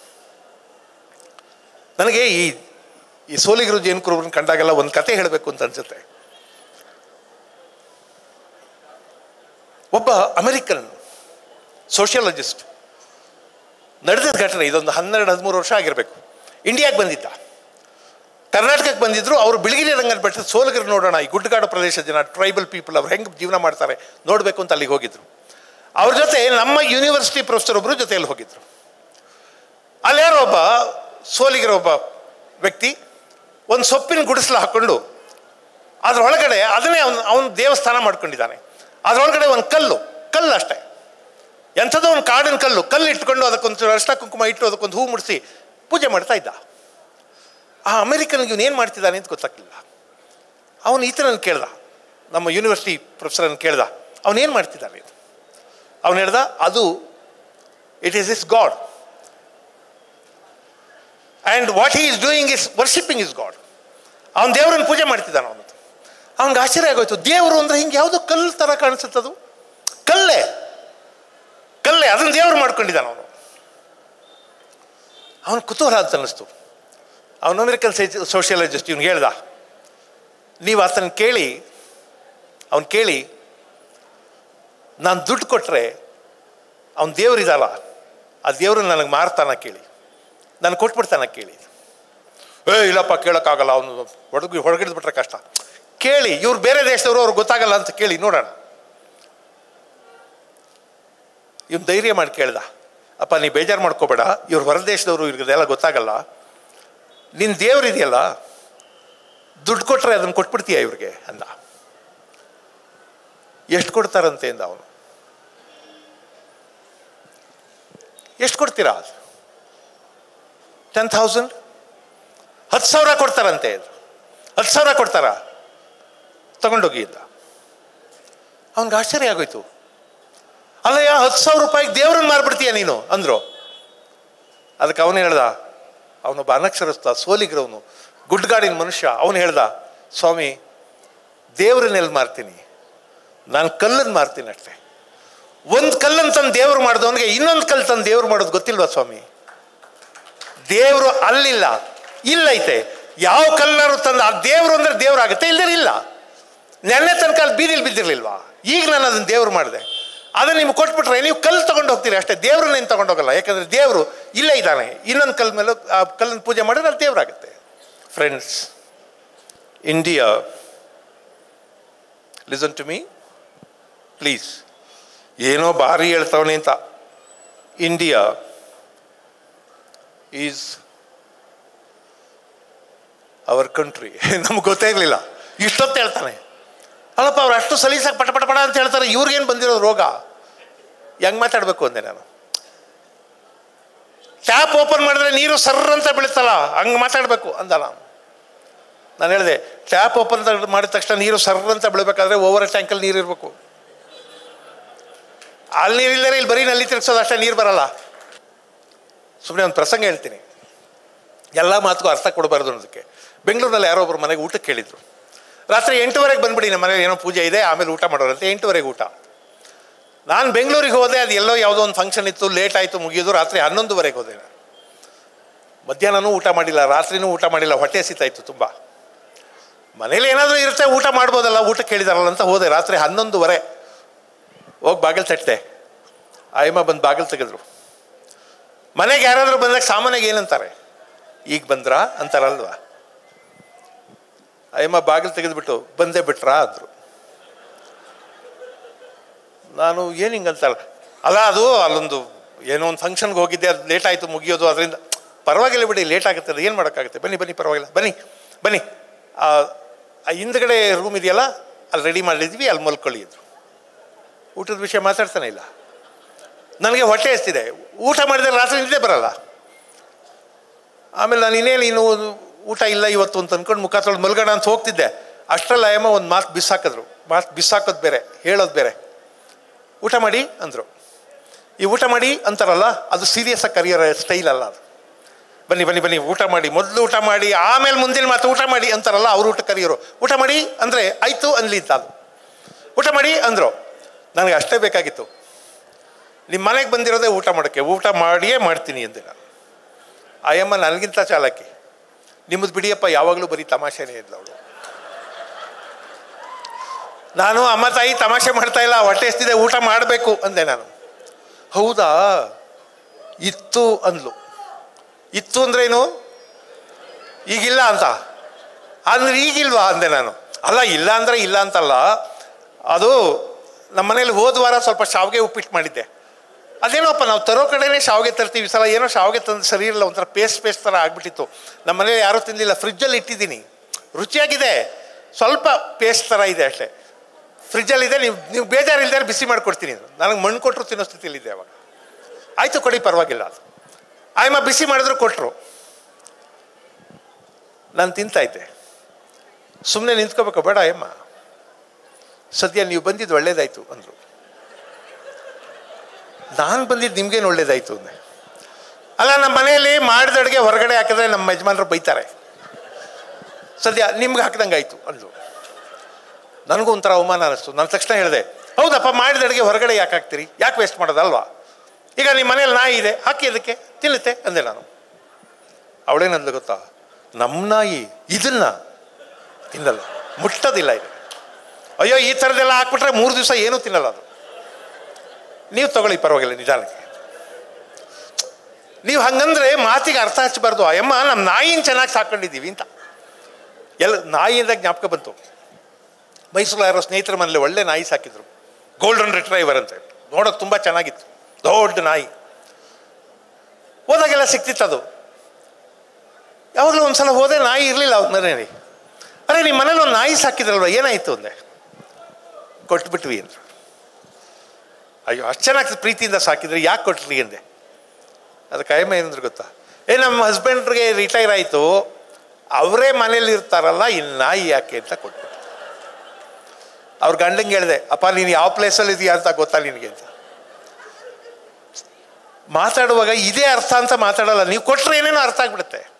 ನನಗೆ ಈ ಈ ಸೋಲಿಗರು ಜೇನುಕುರುಬ್ರನ್ನ ಕಂಡಾಗೆಲ್ಲ ಒಂದು ಕತೆ ಹೇಳಬೇಕು ಅಂತ ಅನ್ಸುತ್ತೆ ಒಬ್ಬ ಅಮೆರಿಕನ್ ಸೋಷಿಯಾಲಜಿಸ್ಟ್ ನಡೆದ ಘಟನೆ ಇದೊಂದು ಹನ್ನೆರಡು ಹದಿಮೂರು ವರ್ಷ ಆಗಿರಬೇಕು ಇಂಡಿಯಾಗೆ ಬಂದಿದ್ದ ಕರ್ನಾಟಕಕ್ಕೆ ಬಂದಿದ್ರು ಅವರು ಬಿಳಿಗಿರಿ ರಂಗನ ಬೆಟ್ಟದ ಸೋಲಗರು ನೋಡೋಣ ಈ ಗುಡ್ಡಗಾಡು ಪ್ರದೇಶದ ಜನ ಟ್ರೈಬಲ್ ಪೀಪಲ್ ಅವ್ರು ಹೆಂಗೆ ಜೀವನ ಮಾಡ್ತಾರೆ ನೋಡಬೇಕು ಅಂತ ಅಲ್ಲಿಗೆ ಹೋಗಿದ್ರು ಅವ್ರ ಜೊತೆ ನಮ್ಮ ಯೂನಿವರ್ಸಿಟಿ ಪ್ರೊಫೆಸರ್ ಒಬ್ಬರು ಜೊತೆಯಲ್ಲಿ ಹೋಗಿದ್ರು ಅಲ್ಲಿ ಯಾರೋ ಒಬ್ಬ ಸೋಲಿಗರ ಒಬ್ಬ ವ್ಯಕ್ತಿ ಒಂದು ಸೊಪ್ಪಿನ ಗುಡಿಸಲು ಹಾಕ್ಕೊಂಡು ಅದರೊಳಗಡೆ ಅದನ್ನೇ ಅವನು ಅವನು ದೇವಸ್ಥಾನ ಮಾಡ್ಕೊಂಡಿದ್ದಾನೆ ಅದರೊಳಗಡೆ ಒಂದು ಕಲ್ಲು ಕಲ್ಲು ಅಷ್ಟೇ ಎಂಥದೋ ಒಂದು ಕಾಡಿನ ಕಲ್ಲು ಕಲ್ಲು ಇಟ್ಕೊಂಡು ಅದಕ್ಕೊಂದು ಅರ್ಶಿನ ಕುಂಕುಮ ಇಟ್ಟು ಅದಕ್ಕೊಂದು ಹೂ ಮುಡಿಸಿ ಪೂಜೆ ಮಾಡ್ತಾ ಇದ್ದ ಆ ಅಮೆರಿಕನ್ಗೆ ಇವನು ಏನು ಮಾಡ್ತಿದ್ದಾನೆ ಅಂತ ಗೊತ್ತಾಗಲಿಲ್ಲ ಅವನು ಈತನನ್ನು ಕೇಳ್ದ ನಮ್ಮ ಯೂನಿವರ್ಸಿಟಿ ಪ್ರೊಫೆಸರನ್ನು ಕೇಳ್ದ ಅವನೇನು ಮಾಡ್ತಿದ್ದಾನೆ ಅವನು ಹೇಳ್ದ ಅದು it is his god and what he is doing is worshipping his god ಅವನ ದೇವರನ್ನು ಪೂಜೆ ಮಾಡ್ತಿದ್ದಾನೆ ಅವನು ಅವನಿಗೆ ಆಶ್ಚರ್ಯ ಆಗೋಯ್ತು ದೇವರು ಅಂದರೆ ಹಿಂಗೆ ಯಾವುದೋ ಕಲ್ಲು ಥರ ಕಾಣಿಸುತ್ತದು ಕಲ್ಲೇ ಕಲ್ಲೇ ಅದನ್ನು ದೇವರು ಮಾಡ್ಕೊಂಡಿದ್ದಾನೆ ಅವನು ಅವನು ಕುತೂಹಲ ಅಂತ ಅನ್ನಿಸ್ತು ಅವನು ಅಮೆರಿಕನ್ ಸೋಷಿಯಾಲಜಿಸ್ಟ್ ಇವ್ನು ಹೇಳ್ದ ನೀವು ಆತನ ಕೇಳಿ ಅವನು ಕೇಳಿ ನಾನು ದುಡ್ಡು ಕೊಟ್ಟರೆ ಅವನ ದೇವರಿದಲ್ಲ ಆ ದೇವ್ರನ್ನ ನನಗೆ ಮಾರ್ತಾನ ಕೇಳಿ ನಾನು ಕೊಟ್ಬಿಡ್ತಾನ ಕೇಳಿ ಏ ಇಲ್ಲಪ್ಪ ಕೇಳೋಕ್ಕಾಗಲ್ಲ ಅವನು ಹೊಡಗಿ ಹೊರಗಿಡ್ದು ಬಿಟ್ರೆ ಕಷ್ಟ ಕೇಳಿ ಇವ್ರು ಬೇರೆ ದೇಶದವರು ಅವ್ರಿಗೆ ಗೊತ್ತಾಗಲ್ಲ ಅಂತ ಕೇಳಿ ನೋಡೋಣ ಇವ್ನು ಧೈರ್ಯ ಮಾಡಿ ಕೇಳ್ದ ಅಪ್ಪ ನೀ ಬೇಜಾರು ಮಾಡ್ಕೋಬೇಡ ಇವ್ರು ಹೊರದೇಶದವರು ಇವ್ರಿಗೆಲ್ಲ ಗೊತ್ತಾಗಲ್ಲ ನಿನ್ನ ದೇವ್ರು ಇದೆಯಲ್ಲ ದುಡ್ಡು ಕೊಟ್ಟರೆ ಅದನ್ನು ಕೊಟ್ಬಿಡ್ತೀಯ ಇವ್ರಿಗೆ ಅಂದ ಎಷ್ಟು ಕೊಡ್ತಾರಂತೆ ಅಂದ ಅವನು ಎಷ್ಟು ಕೊಡ್ತೀರಾ ಟೆನ್ ಥೌಸಂಡ್ ಹತ್ತು ಸಾವಿರ ಕೊಡ್ತಾರಂತೆ ಹತ್ತು ಸಾವಿರ ಕೊಡ್ತಾರ ತಗೊಂಡೋಗಿ ಇದ್ದ ಅವನಿಗೆ ಆಶ್ಚರ್ಯ ಆಗೋಯ್ತು ಅಲ್ಲಯ್ಯ ಹತ್ತು ಸಾವಿರ ರೂಪಾಯಿಗೆ ದೇವ್ರನ್ನ ಮಾರ್ಬಿಡ್ತೀಯ ನೀನು ಅಂದರು ಅದಕ್ಕೆ ಅವನು ಹೇಳ್ದ ಅವನೊಬ್ಬ ಅನಕ್ಷರಸ್ಥ ಸೋಲಿಗ್ರವನು ಗುಡ್ಗಾಡಿನ ಮನುಷ್ಯ ಅವನು ಹೇಳ್ದ ಸ್ವಾಮಿ ದೇವ್ರನ್ನೆಲ್ಲಿ ಮಾರ್ತೀನಿ ನಾನು ಕಲ್ಲನ್ನು ಮಾರ್ತೀನಿ ಅಷ್ಟೇ ಒಂದು ಕಲ್ಲನ್ನು ತಂದು ದೇವ್ರು ಮಾಡಿದವನಿಗೆ ಇನ್ನೊಂದು ಕಲ್ಲು ತಂದು ದೇವ್ರು ಮಾಡೋದು ಗೊತ್ತಿಲ್ವಾ ಸ್ವಾಮಿ ದೇವರು ಅಲ್ಲಿಲ್ಲ ಇಲ್ಲೈತೆ ಯಾವ ಕಲ್ಲರು ತಂದು ಆ ದೇವರು ಅಂದ್ರೆ ದೇವರಾಗುತ್ತೆ ಇಲ್ಲದೇ ಇಲ್ಲ ನೆನ್ನೆ ತನಕ ಅಲ್ಲಿ ಬೀದಿಲಿ ಬಿದ್ದಿರ್ಲಿಲ್ವಾ ಈಗ ನಾನು ಅದನ್ನು ದೇವ್ರು ಮಾಡಿದೆ ಅದನ್ನು ನಿಮ್ಗೆ ಕೊಟ್ಬಿಟ್ರೆ ನೀವು ಕಲ್ಲು ತಗೊಂಡು ಹೋಗ್ತೀರಿ ಅಷ್ಟೇ ದೇವ್ರನ್ನ ಏನು ತಗೊಂಡೋಗಲ್ಲ ಯಾಕಂದ್ರೆ ದೇವರು ಇಲ್ಲೇ ಇದ್ದಾನೆ ಇನ್ನೊಂದು ಕಲ್ಲು ಮೇಲೆ ಆ ಕಲ್ಲನ್ನು ಪೂಜೆ ಮಾಡಿದ್ರೆ ಅದು ದೇವರಾಗುತ್ತೆ friends India listen to me please ಏನೋ ಭಾರಿ ಹೇಳ್ತಾವನೆ ಅಂತ ಇಂಡಿಯಾ ಈಸ್ ಅವರ್ ಕಂಟ್ರಿ ನಮ್ಗೆ ಗೊತ್ತೇ ಇರಲಿಲ್ಲ ಇಷ್ಟೊತ್ತು ಹೇಳ್ತಾನೆ ಅಲ್ಲಪ್ಪ ಅವ್ರು ಅಷ್ಟು ಸಲೀಸಾಗಿ ಪಟ ಪಟ ಪಟ ಅಂತ ಹೇಳ್ತಾರೆ ಇವ್ರಿಗೇನು ಬಂದಿರೋ ರೋಗ ಹೆಂಗೆ ಮಾತಾಡಬೇಕು ಅಂದೆ ನಾನು ಟ್ಯಾಪ್ ಓಪನ್ ಮಾಡಿದ್ರೆ ನೀರು ಸರ್ರ ಅಂತ ಬೀಳುತ್ತಲ್ಲ ಹಂಗೆ ಮಾತಾಡಬೇಕು ಅಂದ ನಾನು ನಾನು ಹೇಳಿದೆ ಟ್ಯಾಪ್ ಓಪನ್ ಮಾಡಿದ ತಕ್ಷಣ ನೀರು ಸರ್ರ ಅಂತ ಬೀಳಬೇಕಾದ್ರೆ ಓವರ್ ಟ್ಯಾಂಕಲ್ಲಿ ನೀರು ಇರಬೇಕು ಅಲ್ಲಿ ನೀರು ಇಲ್ಲದ್ರೆ ಇಲ್ಲಿ ಬರೀ ನಲ್ಲಿ ತಿರ್ಗ್ಸೋದು ಅಷ್ಟೇ ನೀರು ಬರಲ್ಲ ಸುಮ್ಮನೆ ಒಂದು ಪ್ರಸಂಗ ಹೇಳ್ತೀನಿ ಎಲ್ಲ ಮಾತುಗೂ ಅರ್ಥ ಕೊಡಬಾರ್ದು ಅನ್ನೋದಕ್ಕೆ ಬೆಂಗಳೂರಿನಲ್ಲಿ ಯಾರೋ ಒಬ್ಬರು ಮನೆಗೆ ಊಟಕ್ಕೆ ಕೇಳಿದ್ರು ರಾತ್ರಿ ಎಂಟುವರೆಗೆ ಬಂದ್ಬಿಡಿ ನಮ್ಮ ಮನೇಲಿ ಏನೋ ಪೂಜೆ ಇದೆ ಆಮೇಲೆ ಊಟ ಮಾಡೋರಂತೆ ಎಂಟುವರೆಗೆ ಊಟ ನಾನು ಬೆಂಗಳೂರಿಗೆ ಹೋದೆ ಅದು ಎಲ್ಲೋ ಯಾವುದೋ ಒಂದು ಫಂಕ್ಷನ್ ಇತ್ತು ಲೇಟ್ ಆಯಿತು ಮುಗಿಯೋದು ರಾತ್ರಿ ಹನ್ನೊಂದುವರೆಗೆ ಹೋದೆ ನಾನು ಮಧ್ಯಾಹ್ನನೂ ಊಟ ಮಾಡಿಲ್ಲ ರಾತ್ರಿನೂ ಊಟ ಮಾಡಿಲ್ಲ ಹೊಟ್ಟೆ ಹಸಿತಾಯಿತ್ತು ತುಂಬ ಮನೇಲಿ ಏನಾದರೂ ಇರುತ್ತೆ ಊಟ ಮಾಡ್ಬೋದಲ್ಲ ಊಟ ಕೇಳಿದಾರಲ್ಲ ಅಂತ ಹೋದೆ ರಾತ್ರಿ ಹನ್ನೊಂದುವರೆ ಹೋಗಿ ಬಾಗಿಲು ತಟ್ಟೆ ಆಯಮ್ಮ ಬಂದು ಬಾಗಿಲು ತೆಗೆದ್ರು ಮನೆಗೆ ಯಾರಾದರೂ ಬಂದಾಗ ಸಾಮಾನ್ಯಗೆ ಏನಂತಾರೆ ಈಗ ಬಂದ್ರಾ ಅಂತಾರಲ್ವಾ ಅಯ್ಯಮ್ಮ ಬಾಗಿಲು ತೆಗೆದುಬಿಟ್ಟು ಬಂದೇ ಬಿಟ್ರಾ ಅಂದರು ನಾನು ಏನು ಹಿಂಗಂತಲ್ಲ ಅಲ್ಲ ಅದು ಅಲ್ಲೊಂದು ಏನೋ ಒಂದು ಫಂಕ್ಷನ್ಗೆ ಹೋಗಿದ್ದೆ ಅದು ಲೇಟ್ ಆಯಿತು ಮುಗಿಯೋದು ಅದರಿಂದ ಪರವಾಗಿಲ್ಲ ಬಿಡಿ ಲೇಟ್ ಆಗುತ್ತೆ ಅದು ಏನು ಮಾಡೋಕ್ಕಾಗುತ್ತೆ ಬನ್ನಿ ಬನ್ನಿ ಪರವಾಗಿಲ್ಲ ಬನ್ನಿ ಬನ್ನಿ ಆ ಆ ಹಿಂದ್ಗಡೆ ರೂಮ್ ಇದೆಯಲ್ಲ ಅಲ್ಲಿ ರೆಡಿ ಮಾಡಿದ್ವಿ ಅಲ್ಲಿ ಮಲ್ಕೊಳ್ಳಿ ಅಂದರು ಊಟದ ವಿಷಯ ಮಾತಾಡ್ತಾನೆ ಇಲ್ಲ ನನಗೆ ಹೊಟ್ಟೆ ಎಸ್ತಿದೆ ಊಟ ಮಾಡಿದರೆ ರಾತ್ರಿ ನಿದ್ದೆ ಬರಲ್ಲ ಆಮೇಲೆ ನಾನು ಇನ್ನೇನು ಇನ್ನು ಊಟ ಇಲ್ಲ ಇವತ್ತು ಅಂತ ಅಂದ್ಕೊಂಡು ಮುಖ ತೊಳೆದು ಮಲ್ಗೋಣ ಅಂತ ಹೋಗ್ತಿದ್ದೆ ಅಷ್ಟರಲ್ಲಿ ಅಯ್ಯಮ್ಮ ಒಂದು ಮಾತು ಬಿಸಾಕಿದ್ರು ಮಾತು ಬಿಸಾಕೋದು ಬೇರೆ ಹೇಳೋದು ಬೇರೆ ಊಟ ಮಾಡಿ ಅಂದರು ಈ ಊಟ ಮಾಡಿ ಅಂತಾರಲ್ಲ ಅದು ಸೀರಿಯಸ್ ಆಗಿ ಕರಿಯೋ ಸ್ಟೈಲ್ ಅಲ್ಲ ಅದು ಬನ್ನಿ ಬನ್ನಿ ಬನ್ನಿ ಊಟ ಮಾಡಿ ಮೊದಲು ಊಟ ಮಾಡಿ ಆಮೇಲೆ ಮುಂದಿನ ಮಾತು ಊಟ ಮಾಡಿ ಅಂತಾರಲ್ಲ ಅವ್ರು ಊಟ ಕರಿಯೋರು ಊಟ ಮಾಡಿ ಅಂದರೆ ಆಯಿತು ಅನ್ಲಿ ಅಂತ ಅದು ಊಟ ಮಾಡಿ ಅಂದರು ನನಗೆ ಅಷ್ಟೇ ಬೇಕಾಗಿತ್ತು ನಿಮ್ಮ ಮನೆಗೆ ಬಂದಿರೋದೇ ಊಟ ಮಾಡೋಕ್ಕೆ ಊಟ ಮಾಡಿಯೇ ಮಾಡ್ತೀನಿ ಅಂದೆ ನಾನು ಆಯಮ್ಮ ನನಗಿಂತ ಚಾಲಕಿ ನಿಮ್ಮದು ಬಿಡಿಯಪ್ಪ ಯಾವಾಗಲೂ ಬರೀ ತಮಾಷೆನೇ ಇದ್ಲು ಅವಳು ನಾನು ಅಮ್ಮ ತಾಯಿ ತಮಾಷೆ ಮಾಡ್ತಾ ಇಲ್ಲ ಹೊಟ್ಟೆ ಎಸ್ತಿದೆ ಊಟ ಮಾಡಬೇಕು ಅಂದೆ ನಾನು ಹೌದಾ ಇತ್ತು ಅಂದ್ಲು ಇತ್ತು ಅಂದ್ರೇನು ಈಗಿಲ್ಲ ಅಂತ ಅಂದ್ರೆ ಈಗಿಲ್ವಾ ಅಂದೆ ನಾನು ಅಲ್ಲ ಇಲ್ಲ ಅಂದರೆ ಇಲ್ಲ ಅಂತಲ್ಲ ಅದು ನಮ್ಮ ಮನೇಲಿ ಹೋದ ವಾರ ಸ್ವಲ್ಪ ಶಾವಿಗೆ ಉಪ್ಪಿಟ್ಟು ಮಾಡಿದ್ದೆ ಅದೇನೋಪ್ಪ ನಾವು ತರೋ ಕಡೆನೇ ಶಾವಿಗೆ ತರ್ತೀವಿ ಈ ಸಲ ಏನೋ ಶಾವಿಗೆ ತಂದು ಸರಿ ಇರಲ್ಲ ಒಂಥರ ಪೇಸ್ಟ್ ಪೇಸ್ಟ್ ಥರ ಆಗಿಬಿಟ್ಟಿತ್ತು ನಮ್ಮ ಮನೇಲಿ ಯಾರೂ ತಿಂದಿಲ್ಲ ಫ್ರಿಜ್ಜಲ್ಲಿ ಇಟ್ಟಿದ್ದೀನಿ ರುಚಿಯಾಗಿದೆ ಸ್ವಲ್ಪ ಪೇಸ್ಟ್ ಥರ ಇದೆ ಅಷ್ಟೇ ಫ್ರಿಜ್ಜಲ್ಲಿದೆ ನೀವು ನೀವು ಬೇಜಾರಿಲ್ಲದೆ ಬಿಸಿ ಮಾಡಿಕೊಡ್ತೀನಿ ನನಗೆ ಮಣ್ಣು ಕೊಟ್ಟರು ತಿನ್ನೋ ಸ್ಥಿತಿಲಿದ್ದೆ ಅವಾಗ ಆಯಿತು ಕೊಡಿ ಪರವಾಗಿಲ್ಲ ಅದು ಆಯಮ್ಮ ಬಿಸಿ ಮಾಡಿದ್ರು ಕೊಟ್ಟರು ನಾನು ತಿಂತಾಯಿದ್ದೆ ಸುಮ್ಮನೆ ನಿಂತ್ಕೋಬೇಕು ಬೇಡ ಅಯ್ಯಮ್ಮ ಸದ್ಯ ನೀವು ಬಂದಿದ್ದು ಒಳ್ಳೇದಾಯಿತು ಅಂದರು ನಾನು ಬಂದಿದ್ದು ನಿಮ್ಗೇನು ಒಳ್ಳೇದಾಯಿತು ಅಂದೆ ಅಲ್ಲ ನಮ್ಮ ಮನೆಯಲ್ಲಿ ಮಾಡಿದ ಅಡುಗೆ ಹೊರಗಡೆ ಹಾಕಿದ್ರೆ ನಮ್ಮ ಯಜಮಾನರು ಬೈತಾರೆ ಸದ್ಯ ನಿಮ್ಗೆ ಹಾಕ್ದಂಗೆ ಆಯಿತು ಅಂದರು ನನಗೂ ಒಂಥರ ಅವಮಾನ ಅನ್ನಿಸ್ತು ನಾನು ತಕ್ಷಣ ಹೇಳಿದೆ ಹೌದಪ್ಪ ಮಾಡಿದ ಅಡುಗೆ ಹೊರಗಡೆ ಯಾಕೆ ಹಾಕ್ತೀರಿ ಯಾಕೆ ವೇಸ್ಟ್ ಮಾಡೋದಲ್ವಾ ಈಗ ನಿಮ್ಮ ಮನೇಲಿ ನಾಯಿ ಇದೆ ಹಾಕಿ ಅದಕ್ಕೆ ತಿನ್ನುತ್ತೆ ಅಂದೆ ನಾನು ಅವಳೇನಂದ್ಲು ಗೊತ್ತಾ ನಮ್ಮ ನಾಯಿ ಇದನ್ನ ತಿನ್ನಲ್ಲ ಮುಟ್ಟೋದಿಲ್ಲ ಇದು ಅಯ್ಯೋ ಈ ಥರದ್ದೆಲ್ಲ ಹಾಕ್ಬಿಟ್ರೆ ಮೂರು ದಿವಸ ಏನೂ ತಿನ್ನಲ್ಲ ಅದು ನೀವು ತಗೊಳ್ಳಿ ಪರವಾಗಿಲ್ಲ ನಿಧಾನಕ್ಕೆ ನೀವು ಹಂಗಂದ್ರೆ ಮಾತಿಗೆ ಅರ್ಥ ಹಚ್ಚಬಾರ್ದು ಅಯ್ಯಮ್ಮ ನಮ್ಮ ನಾಯಿನ ಚೆನ್ನಾಗಿ ಸಾಕೊಂಡಿದ್ದೀವಿ ಅಂತ ಎಲ್ಲ ನಾಯಿಯಿಂದ ಜ್ಞಾಪಕ ಬಂತು ಮೈಸೂರು ಯಾರೋ ಸ್ನೇಹಿತರ ಮನೇಲಿ ಒಳ್ಳೆ ನಾಯಿ ಸಾಕಿದ್ರು ಗೋಲ್ಡನ್ ರಿಟ್ರೈವರ್ ಅಂತ ನೋಡೋಕೆ ತುಂಬ ಚೆನ್ನಾಗಿತ್ತು ದೊಡ್ಡ ನಾಯಿ ಹೋದಾಗೆಲ್ಲ ಸಿಕ್ತಿತ್ತು ಅದು ಯಾವಾಗಲೂ ಒಂದ್ಸಲ ಹೋದೆ ನಾಯಿ ಇರಲಿಲ್ಲ ಅವ್ರ ಮನೇಲಿ ಅರೆ ನಿಮ್ಮ ಮನೇಲಿ ಒಂದು ನಾಯಿ ಸಾಕಿದ್ರಲ್ವ ಏನಾಯಿತು ಅಂದೆ ಕೊಟ್ಬಿಟ್ವಿ ಅಂದ್ರು ಅಯ್ಯೋ ಅಷ್ಟು ಚೆನ್ನಾಗಿ ಪ್ರೀತಿಯಿಂದ ಸಾಕಿದ್ರೆ ಯಾಕೆ ಕೊಟ್ರಿ ಅಂದೆ ಅದು ಕಾಯಮ ಏನಂದ್ರೆ ಗೊತ್ತಾ ಏ ನಮ್ಮ ಹಸ್ಬೆಂಡ್ರಿಗೆ ರಿಟೈರ್ ಆಯಿತು ಅವರೇ ಮನೇಲಿ ಇರ್ತಾರಲ್ಲ ಇನ್ನು ನಾಯಿ ಯಾಕೆ ಅಂತ ಕೊಟ್ಬಿಟ್ಟು ಅವ್ರ ಗಂಡಂಗೆ ಹೇಳಿದೆ ಅಪ್ಪ ನೀನು ಯಾವ ಪ್ಲೇಸಲ್ಲಿ ಇದೆಯಾ ಅಂತ ಗೊತ್ತಾ ನಿನಗೆ ಅಂತ ಮಾತಾಡುವಾಗ ಇದೇ ಅರ್ಥ ಅಂತ ಮಾತಾಡಲ್ಲ ನೀವು ಕೊಟ್ಟರೆ ಏನೇನೋ ಅರ್ಥ ಆಗ್ಬಿಡುತ್ತೆ